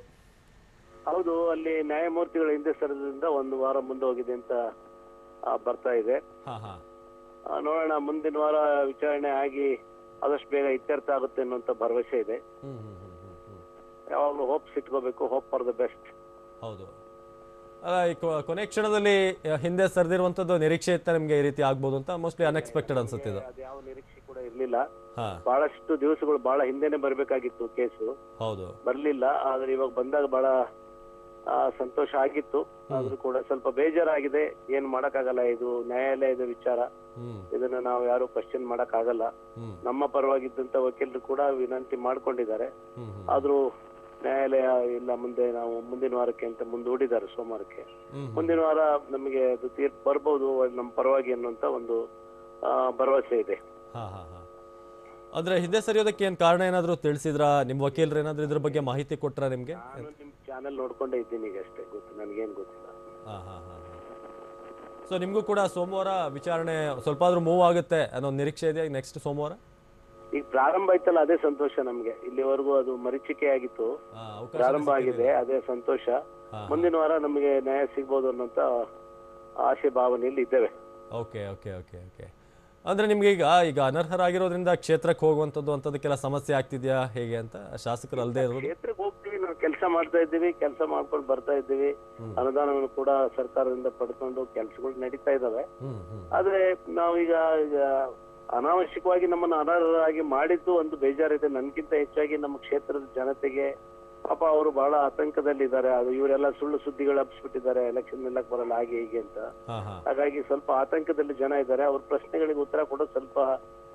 ಹೌದು ಅಲ್ಲಿ ನ್ಯಾಯಮೂರ್ತಿಗಳ ಹಿಂದೆ ಸರಿದ್ರಿಂದ ಒಂದು ವಾರ ಮುಂದೆ ಹೋಗಿದೆ ಅಂತ ಆ, ಬರ್ತಾ ಇದೆ ಹಾಂ ಹಾಂ ಆ, ನೋಡೋಣ ಮುಂದಿನ ವಾರ ವಿಚಾರಣೆ ಆಗಿ ಆದಷ್ಟು ಬೇಗ ಇತ್ಯರ್ಥ ಆಗುತ್ತೆ ಅನ್ನುವಂತ ಭರವಸೆ ಇದೆ ಹ್ಞೂ ಹ್ಞೂ ಹ್ಞೂ ಹ್ಞೂ ಹ್ಞೂ ಯಾವಾಗಲೂ ಹೋಪ್ಸ್ ಇಟ್ಕೋಬೇಕು ಹೋಪ್ ಫಾರ್ ದ ಬೆಸ್ಟ್ ಹೌದು ಅಲ್ಲ ಈ ಕೊ- ಕೊನೆ ಕ್ಷಣದಲ್ಲಿ ಆ, ಹಿಂದೆ ಸರಿದಿರುವಂಥದ್ದು ನಿರೀಕ್ಷೆ ಇತ್ತ ನಿಮಗೆ ಈ ರೀತಿ ಆಗ್ಬೋದು ಅಂತ ಮೋಸ್ಟ್ಲಿ ಅನ್ಎಕ್ಸ್ಪೆಕ್ಟೆಡ್ ಅನ್ಸುತ್ತೆ ಇದು ಅದು ಯಾವ ನಿರೀಕ್ಷೆ ಕೂಡ ಇರ್ಲಿಲ್ಲ ಹಾ ಬಹಳಷ್ಟು ದಿವಸಗಳು ಬಹಳ ಹಿಂದೆನೆ ಬರ್ಬೇಕಾಗಿತ್ತು ಕೇಸು ಹೌದು ಬರ್ಲಿಲ್ಲ ಆದ್ರೆ ಇವಾಗ ಬಂದಾಗ ಬಹಳ ಆ, ಸಂತೋಷ ಆಗಿತ್ತು ಆದ್ರೂ ಕೂಡ ಸ್ವಲ್ಪ ಬೇಜಾರಾಗಿದೆ ಏನ್ ಮಾಡಕ್ಕಾಗಲ್ಲ ಇದು ನ್ಯಾಯಾಲಯದ ವಿಚಾರ ಹ್ಮ್ ಇದನ್ನ ನಾವು ಯಾರು ಕ್ವಶನ್ ಮಾಡಕ್ ಆಗಲ್ಲ ಹ್ಮ್ ನಮ್ಮ ಪರವಾಗಿದ್ದಂತ ವಕೀಲರು ಕೂಡ ವಿನಂತಿ ಮಾಡ್ಕೊಂಡಿದ್ದಾರೆ ಹ್ಮ್ ಹ್ಮ್ ಆದ್ರೂ ನ್ಯಾಯಾಲಯ ಇಲ್ಲ ಮುಂದೆ ನಾವು ಮುಂದಿನ ವಾರಕ್ಕೆ ಅಂತ ಮುಂದೂಡಿದ್ದಾರೆ ಸೋಮವಾರಕ್ಕೆ ಹ್ಮ್ ಮುಂದಿನ ವಾರ ನಮಗೆ ಅದು ತೀರ್ಪು ಬರ್ಬೋದು ಅದು ನಮ್ಮ ಪರವಾಗಿ ಅನ್ನುವಂತ ಒಂದು ಆ, ಭರವಸೆ ಇದೆ ಹಾ ಹಾ ಹಾ ಅಂದ್ರೆ ಹಿಂದೆ ಸರಿಯೋದಕ್ಕೆ ಏನ್ ಕಾರಣ ಏನಾದ್ರು ತಿಳಿಸಿದ್ರಾ ನಿಮ್ ವಕೀಲರು ಏನಾದ್ರು ಇದ್ರ ಬಗ್ಗೆ ಮಾಹಿತಿ ಕೊಟ್ರಾ ನಿಮ್ಗೆ ನಾನು ನಿಮ್ ಚಾನೆಲ್ ನೋಡ್ಕೊಂಡೇ ಇದ್ದೀನಿ ಈಗ ಅಷ್ಟೇ ಗೊತ್ತು ನನಗೇನು ಗೊತ್ತಿಲ್ಲ ಹಾ ಹಾ ಹಾ ಸೊ ನಿಮಗೂ ಕೂಡ ಸೋಮವಾರ ವಿಚಾರಣೆ ಸ್ವಲ್ಪ ಆದ್ರೂ ಮೂವ್ ಆಗುತ್ತೆ ಅನ್ನೋ ನಿರೀಕ್ಷೆ ಇದೆಯಾ ನೆಕ್ಸ್ಟ್ ಸೋಮವಾರ ಈಗ ಪ್ರಾರಂಭ ಆಯ್ತಲ್ಲ ಅದೇ ಸಂತೋಷ ನಮ್ಗೆ ಇಲ್ಲಿವರೆಗೂ ಅದು ಮರೀಚಿಕೆ ಆಗಿತ್ತು ಆ, ಅವಕಾಶ ಪ್ರಾರಂಭ ಆಗಿದೆ ಅದೇ ಸಂತೋಷ ಹಾ. ಮುಂದಿನ ವಾರ ನಮಗೆ ನ್ಯಾಯ ಸಿಗ್ಬೋದು ಅನ್ನೋಂತ ಆಶೆ ಭಾವನೆಯಲ್ಲಿ ಇದ್ದೇವೆ ಓಕೆ ಓಕೆ ಓಕೆ ಓಕೆ ಅಂದ್ರೆ ನಿಮ್ಗೆ ಈಗ ಈಗ ಅನರ್ಹರಾಗಿರೋದ್ರಿಂದ ಕ್ಷೇತ್ರಕ್ಕೆ ಹೋಗುವಂಥದ್ದು ಅಂಥದಕ್ಕೆಲ್ಲ ಸಮಸ್ಯೆ ಆಗ್ತಿದ್ಯಾ ಹೇಗೆ ಅಂತ ಶಾಸಕರು ಅಲ್ಲದೆ ಇರೋದು ಕ್ಷೇತ್ರಕ್ಕೆ ಹೋಗ್ತೀವಿ ನಾವು ಕೆಲಸ ಮಾಡ್ತಾ ಇದ್ದೀವಿ ಕೆಲಸ ಮಾಡ್ಕೊಂಡು ಬರ್ತಾ ಇದ್ದೀವಿ ಅನುದಾನವನ್ನು ಕೂಡ ಸರ್ಕಾರದಿಂದ ಪಡ್ಕೊಂಡು ಕೆಲಸಗಳು ನಡೀತಾ ಇದಾವೆ ಹ್ಮ್ ಹ್ಮ್ ಆದ್ರೆ ನಾವೀಗ ಈಗ ಅನಾವಶ್ಯಕವಾಗಿ ನಮ್ಮನ್ನ ಅನರ್ಹರಾಗಿ ಮಾಡಿದ್ದು ಒಂದು ಬೇಜಾರಿದೆ ನನ್ಗಿಂತ ಹೆಚ್ಚಾಗಿ ನಮ್ಮ ಕ್ಷೇತ್ರದ ಜನತೆಗೆ ಪಾಪ ಅವರು ಬಹಳ ಆತಂಕದಲ್ಲಿದ್ದಾರೆ ಅದು ಇವರೆಲ್ಲ ಸುಳ್ಳು ಸುದ್ದಿಗಳು ಹಬ್ಬಿಸ್ಬಿಟ್ಟಿದ್ದಾರೆ ಎಲೆಕ್ಷನ್ ನಿಲ್ಲಕ್ ಬರಲ್ಲ ಹಾಗೆ ಹೀಗೆ ಅಂತ ಹಾ ಹಾ ಹಾಗಾಗಿ ಸ್ವಲ್ಪ ಆತಂಕದಲ್ಲಿ ಜನ ಇದ್ದಾರೆ ಅವ್ರ ಪ್ರಶ್ನೆಗಳಿಗೆ ಉತ್ತರ ಕೊಡೋದು ಸ್ವಲ್ಪ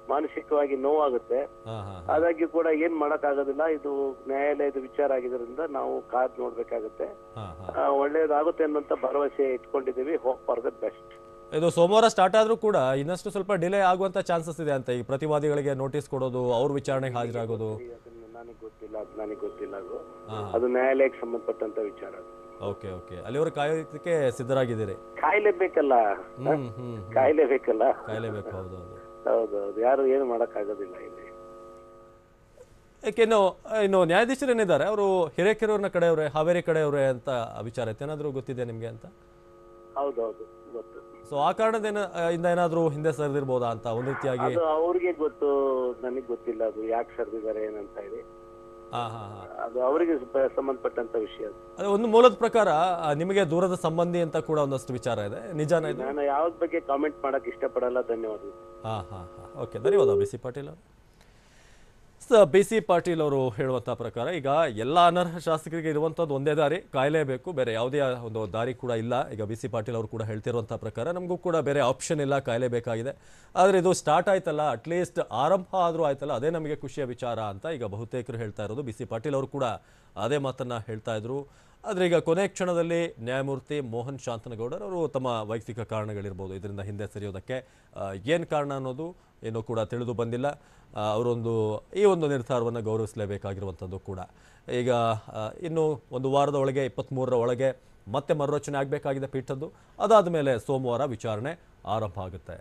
ಮಾನಸಿಕವಾಗಿ ನೋವಾಗುತ್ತೆ ಹಾ ಹಾ ಆದಾಗ್ಯೂ ಕೂಡ ಏನ್ ಮಾಡಕ್ ಆಗೋದಿಲ್ಲ ಇದು ನ್ಯಾಯಾಲಯದ ವಿಚಾರ ಆಗಿದ್ರಿಂದ ನಾವು ಕಾದ್ ನೋಡ್ಬೇಕಾಗುತ್ತೆ ಹಾ ಹಾ ಆ, ಒಳ್ಳೇದಾಗುತ್ತೆ ಅನ್ನೋಂತ ಭರವಸೆ ಇಟ್ಕೊಂಡಿದೀವಿ ಹೋಪ್ ಫಾರ್ ದ ಬೆಸ್ಟ್ ಇದು ಸೋಮವಾರ ಸ್ಟಾರ್ಟ್ ಆದ್ರೂ ಕೂಡ ಇನ್ನಷ್ಟು ಸ್ವಲ್ಪ ಡಿಲೇ ಆಗುವಂತ ಚಾನ್ಸಸ್ ಇದೆ ಅಂತ ಈ ಪ್ರತಿವಾದಿಗಳಿಗೆ ನೋಟಿಸ್ ಕೊಡೋದು ಅವ್ರ ವಿಚಾರಣೆಗೆ ಹಾಜರಾಗೋದು ಅದನ್ನ ನನಗೆ ಗೊತ್ತಿಲ್ಲ ಅದು ನನಗೆ ಗೊತ್ತಿಲ್ಲ ಅದು ಹಾ ಅದು ನ್ಯಾಯಾಲಯಕ್ಕೆ ಸಂಬಂಧಪಟ್ಟಂತ ವಿಚಾರ ಓಕೆ ಓಕೆ ಅಲ್ಲಿವರೆಗೆ ಕಾಯೋದಕ್ಕೆ ಸಿದ್ಧರಾಗಿದ್ದೀರಿ ಕಾಯ್ಲೇಬೇಕಲ್ಲ ಹ್ಮ್ ಹ್ಮ್ ಹ್ಮ್. ಕಾಯ್ಲೇಬೇಕಲ್ಲ ಕಾಯಲೇಬೇಕು ಹೌದು ಹೌದು ಹೌದೌದು ಯಾರು ಏನು ಮಾಡಕ್ ಆಗೋದಿಲ್ಲ ಇಲ್ಲಿ ಯಾಕೆ ಇನ್ನು ಇನ್ನು ನ್ಯಾಯಾಧೀಶರು ಏನಿದ್ದಾರೆ ಅವರು ಹಿರೇಕೆರೂರಿನ ಕಡೆಯವರೇ ಹಾವೇರಿ ಕಡೆಯವರೇ ಅಂತ ವಿಚಾರ ಐತೆ ಏನಾದರೂ ಗೊತ್ತಿದೆ ನಿಮಗೆ ಅಂತ ಹೌದೌದು ಗೊತ್ತು ಸೊ ಆ ಕಾರಣದಿಂದ ಇಂದ ಏನಾದರೂ ಹಿಂದೆ ಸರಿದಿರ್ಬೋದಾ ಅಂತ ಒಂದು ರೀತಿಯಾಗಿ ಅದು ಅವ್ರಿಗೆ ಗೊತ್ತು ನನಗೆ ಗೊತ್ತಿಲ್ಲ ಅದು ಯಾಕೆ ಸರ್ದಿದ್ದಾರೆ ಏನಂತ ಹೇಳಿ ಹಾ ಹಾ ಹಾ ಅದು ಅವರಿಗೆ ಸ- ಸಂಬಂಧಪಟ್ಟಂತ ವಿಷಯ ಅದು. ಅದೇ ಒಂದು ಮೂಲದ ಪ್ರಕಾರ ಆ, ನಿಮಗೆ ದೂರದ ಸಂಬಂಧಿ ಅಂತ ಕೂಡ ಒಂದಷ್ಟು ವಿಚಾರ ಇದೆ ನಿಜಾನ ಇದು ನಾನು ಯಾವ್ದ ಬಗ್ಗೆ ಕಾಮೆಂಟ್ ಮಾಡಕ್ ಇಷ್ಟಪಡಲ್ಲ ಧನ್ಯವಾದಗಳು ಹಾ ಹಾ ಹಾ ಓಕೆ ಧನ್ಯವಾದ ಬಿ ಸಿ ಪಾಟೀಲ್ ಅವರು ಸ ಬಿ ಸಿ ಪಾಟೀಲ್ ಅವರು ಹೇಳುವಂಥ ಪ್ರಕಾರ ಈಗ ಎಲ್ಲ ಅನರ್ಹ ಶಾಸಕರಿಗೆ ಇರುವಂಥದ್ದು ಒಂದೇ ದಾರಿ ಕಾಯಲೇಬೇಕು ಬೇರೆ ಯಾವುದೇ ಒಂದು ದಾರಿ ಕೂಡ ಇಲ್ಲ ಈಗ ಬಿ ಸಿ ಪಾಟೀಲ್ ಅವರು ಕೂಡ ಹೇಳ್ತಿರುವಂಥ ಪ್ರಕಾರ ನಮಗೂ ಕೂಡ ಬೇರೆ ಆಪ್ಷನ್ ಇಲ್ಲ ಕಾಯಲೇಬೇಕಾಗಿದೆ ಆದರೆ ಇದು ಸ್ಟಾರ್ಟ್ ಆಯ್ತಲ್ಲ ಅಟ್ಲೀಸ್ಟ್ ಆರಂಭ ಆದರೂ ಆಯ್ತಲ್ಲ ಅದೇ ನಮಗೆ ಖುಷಿಯ ವಿಚಾರ ಅಂತ ಈಗ ಬಹುತೇಕರು ಹೇಳ್ತಾ ಇರೋದು ಬಿ ಸಿ ಪಾಟೀಲ್ ಅವರು ಕೂಡ ಅದೇ ಮಾತನ್ನು ಹೇಳ್ತಾ ಇದ್ರು ಆದರೆ ಈಗ ಕೊನೆ ಕ್ಷಣದಲ್ಲಿ ನ್ಯಾಯಮೂರ್ತಿ ಮೋಹನ್ ಶಾಂತನಗೌಡರ್ ಅವರು ತಮ್ಮ ವೈಯಕ್ತಿಕ ಕಾರಣಗಳಿರ್ಬೋದು ಇದರಿಂದ ಹಿಂದೆ ಸರಿಯೋದಕ್ಕೆ ಏನು ಕಾರಣ ಅನ್ನೋದು ಏನೂ ಕೂಡ ತಿಳಿದು ಬಂದಿಲ್ಲ ಆ, ಅವರೊಂದು ಈ ಒಂದು ನಿರ್ಧಾರವನ್ನು ಗೌರವಿಸಲೇಬೇಕಾಗಿರುವಂಥದ್ದು ಕೂಡ ಈಗ ಆ, ಇನ್ನು ಒಂದು ವಾರದ ಒಳಗೆ ಇಪ್ಪತ್ತ್ಮೂರರ ಒಳಗೆ ಮತ್ತೆ ಮರುರಚನೆ ಆಗಬೇಕಾಗಿದೆ ಪೀಠದ್ದು ಅದಾದ ಮೇಲೆ ಸೋಮವಾರ ವಿಚಾರಣೆ ಆರಂಭ ಆಗುತ್ತೆ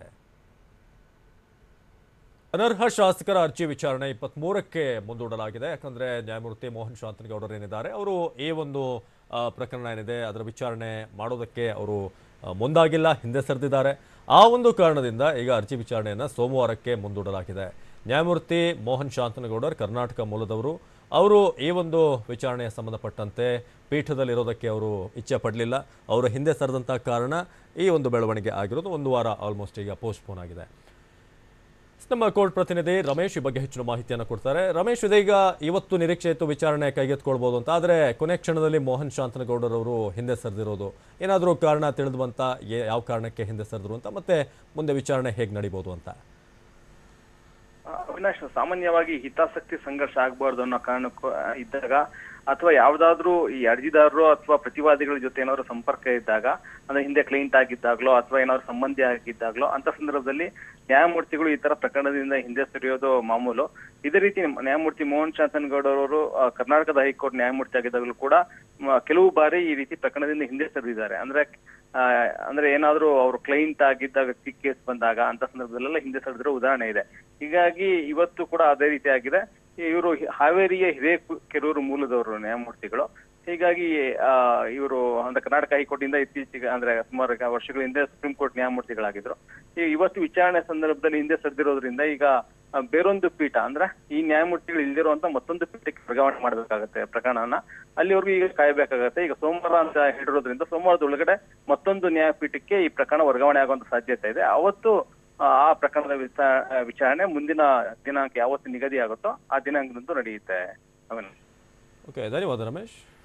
ಅನರ್ಹ ಶಾಸಕರ ಅರ್ಜಿ ವಿಚಾರಣೆ ಇಪ್ಪತ್ಮೂರಕ್ಕೆ ಮುಂದೂಡಲಾಗಿದೆ ಯಾಕಂದ್ರೆ ನ್ಯಾಯಮೂರ್ತಿ ಮೋಹನ್ ಶಾಂತನಗೌಡರು ಏನಿದ್ದಾರೆ ಅವರು ಈ ಒಂದು ಆ, ಪ್ರಕರಣ ಏನಿದೆ ಅದರ ವಿಚಾರಣೆ ಮಾಡೋದಕ್ಕೆ ಅವರು ಆ, ಮುಂದಾಗಿಲ್ಲ ಹಿಂದೆ ಸರಿದಿದ್ದಾರೆ ಆ ಒಂದು ಕಾರಣದಿಂದ ಈಗ ಅರ್ಜಿ ವಿಚಾರಣೆಯನ್ನು ಸೋಮವಾರಕ್ಕೆ ಮುಂದೂಡಲಾಗಿದೆ ನ್ಯಾಯಮೂರ್ತಿ ಮೋಹನ್ ಶಾಂತನಗೌಡರ್ ಕರ್ನಾಟಕ ಮೂಲದವರು ಅವರು ಈ ಒಂದು ವಿಚಾರಣೆಯ ಸಂಬಂಧಪಟ್ಟಂತೆ ಪೀಠದಲ್ಲಿರೋದಕ್ಕೆ ಅವರು ಇಚ್ಛೆ ಪಡಲಿಲ್ಲ ಅವರು ಹಿಂದೆ ಸರಿದಂಥ ಕಾರಣ ಈ ಒಂದು ಬೆಳವಣಿಗೆ ಆಗಿರೋದು ಒಂದು ವಾರ ಆಲ್ಮೋಸ್ಟ್ ಈಗ ಪೋಸ್ಟ್ಪೋನ್ ಆಗಿದೆ ನಮ್ಮ ಕೋರ್ಟ್ ಪ್ರತಿನಿಧಿ ರಮೇಶ್ ಈ ಬಗ್ಗೆ ಹೆಚ್ಚಿನ ಮಾಹಿತಿಯನ್ನು ಕೊಡ್ತಾರೆ ರಮೇಶ್ ಇದೀಗ ಇವತ್ತು ನಿರೀಕ್ಷೆ ಇತ್ತು ವಿಚಾರಣೆ ಕೈಗೆತ್ಕೊಳ್ಬೋದು ಅಂತ ಆದರೆ ಕೊನೆ ಕ್ಷಣದಲ್ಲಿ ಮೋಹನ್ ಶಾಂತನಗೌಡರವರು ಹಿಂದೆ ಸರಿದಿರೋದು ಏನಾದರೂ ಕಾರಣ ತಿಳಿದು ಬಂತ ಏ- ಯಾವ ಕಾರಣಕ್ಕೆ ಹಿಂದೆ ಸರಿದ್ರು ಅಂತ ಮತ್ತೆ ಮುಂದೆ ವಿಚಾರಣೆ ಹೇಗೆ ನಡಿಬೋದು ಅಂತ ಅವಿನಾಶ್ ಸಾಮಾನ್ಯವಾಗಿ ಹಿತಾಸಕ್ತಿ ಸಂಘರ್ಷ ಆಗಬಾರ್ದು ಅನ್ನೋ ಕಾರಣಕ್ಕೂ ಆ, ಇದ್ದಾಗ ಅಥವಾ ಯಾವ್ದಾದ್ರು ಈ ಅರ್ಜಿದಾರರು ಅಥವಾ ಪ್ರತಿವಾದಿಗಳ ಜೊತೆ ಏನಾದ್ರು ಸಂಪರ್ಕ ಇದ್ದಾಗ ಅಂದ್ರೆ ಹಿಂದೆ ಕ್ಲೈಂಟ್ ಆಗಿದ್ದಾಗ್ಲೋ ಅಥವಾ ಏನಾದ್ರು ಸಂಬಂಧಿ ಆಗಿದ್ದಾಗ್ಲೋ ಅಂತ ಸಂದರ್ಭದಲ್ಲಿ ನ್ಯಾಯಮೂರ್ತಿಗಳು ಈ ತರ ಪ್ರಕರಣದಿಂದ ಹಿಂದೆ ಸರಿಯೋದು ಮಾಮೂಲು ಇದೇ ರೀತಿ ನ್ಯಾಯಮೂರ್ತಿ ಮೋಹನ್ ಶಾಂತನಗೌಡ ಅವರು ಕರ್ನಾಟಕದ ಹೈಕೋರ್ಟ್ ನ್ಯಾಯಮೂರ್ತಿ ಆಗಿದ್ದಾಗಲೂ ಕೂಡ ಮ- ಕೆಲವು ಬಾರಿ ಈ ರೀತಿ ಪ್ರಕರಣದಿಂದ ಹಿಂದೆ ಸರಿದಿದ್ದಾರೆ ಅಂದ್ರೆ ಆ, ಅಂದ್ರೆ ಏನಾದ್ರೂ ಅವರು ಕ್ಲೈಂಟ್ ಆಗಿದ್ದ ವ್ಯಕ್ತಿ ಕೇಸ್ ಬಂದಾಗ ಅಂತ ಸಂದರ್ಭದಲ್ಲೆಲ್ಲ ಹಿಂದೆ ಸರಿದಿರೋ ಉದಾಹರಣೆ ಇದೆ ಹೀಗಾಗಿ ಇವತ್ತು ಕೂಡ ಅದೇ ರೀತಿ ಆಗಿದೆ ಇವರು ಹಾವೇರಿಯ ಹಿರೇಕೆರೂರು ಮೂಲದವರು ನ್ಯಾಯಮೂರ್ತಿಗಳು ಹೀಗಾಗಿ ಆ ಇವರು ಅಂದ್ರೆ ಕರ್ನಾಟಕ ಹೈಕೋರ್ಟ್ ಇಂದ ಇತ್ತೀಚೆಗೆ ಅಂದ್ರೆ ಸುಮಾರು ಈಗ ವರ್ಷಗಳ ಹಿಂದೆ ಸುಪ್ರೀಂ ಕೋರ್ಟ್ ನ್ಯಾಯಮೂರ್ತಿಗಳಾಗಿದ್ರು ಈ ಇವತ್ತು ವಿಚಾರಣೆ ಸಂದರ್ಭದಲ್ಲಿ ಹಿಂದೆ ಸರಿದಿರೋದ್ರಿಂದ ಈಗ ಆ, ಬೇರೊಂದು ಪೀಠ ಅಂದ್ರೆ ಈ ನ್ಯಾಯಮೂರ್ತಿಗಳು ಇಲ್ದಿರುವಂತ ಮತ್ತೊಂದು ಪೀಠಕ್ಕೆ ವರ್ಗಾವಣೆ ಮಾಡಬೇಕಾಗತ್ತೆ ಪ್ರಕರಣನ ಅಲ್ಲಿವರೆಗೂ ಈಗ ಕಾಯಬೇಕಾಗತ್ತೆ ಈಗ ಸೋಮವಾರ ಅಂತ ಹೇಳಿರೋದ್ರಿಂದ ಸೋಮವಾರದ ಒಳಗಡೆ ಮತ್ತೊಂದು ನ್ಯಾಯಪೀಠಕ್ಕೆ ಈ ಪ್ರಕರಣ ವರ್ಗಾವಣೆ ಆಗುವಂತ ಸಾಧ್ಯತೆ ಇದೆ ಅವತ್ತು ಆ ಆ ಪ್ರಕರಣದ ವಿಚಾ- ವಿಚಾರಣೆ ಮುಂದಿನ ದಿನಾಂಕ ಯಾವತ್ತು ನಿಗದಿ ಆಗುತ್ತೋ ಆ ದಿನಾಂಕದಂದು ನಡೆಯುತ್ತೆ ಅವನು ಓಕೆ ಧನ್ಯವಾದ ರಮೇಶ್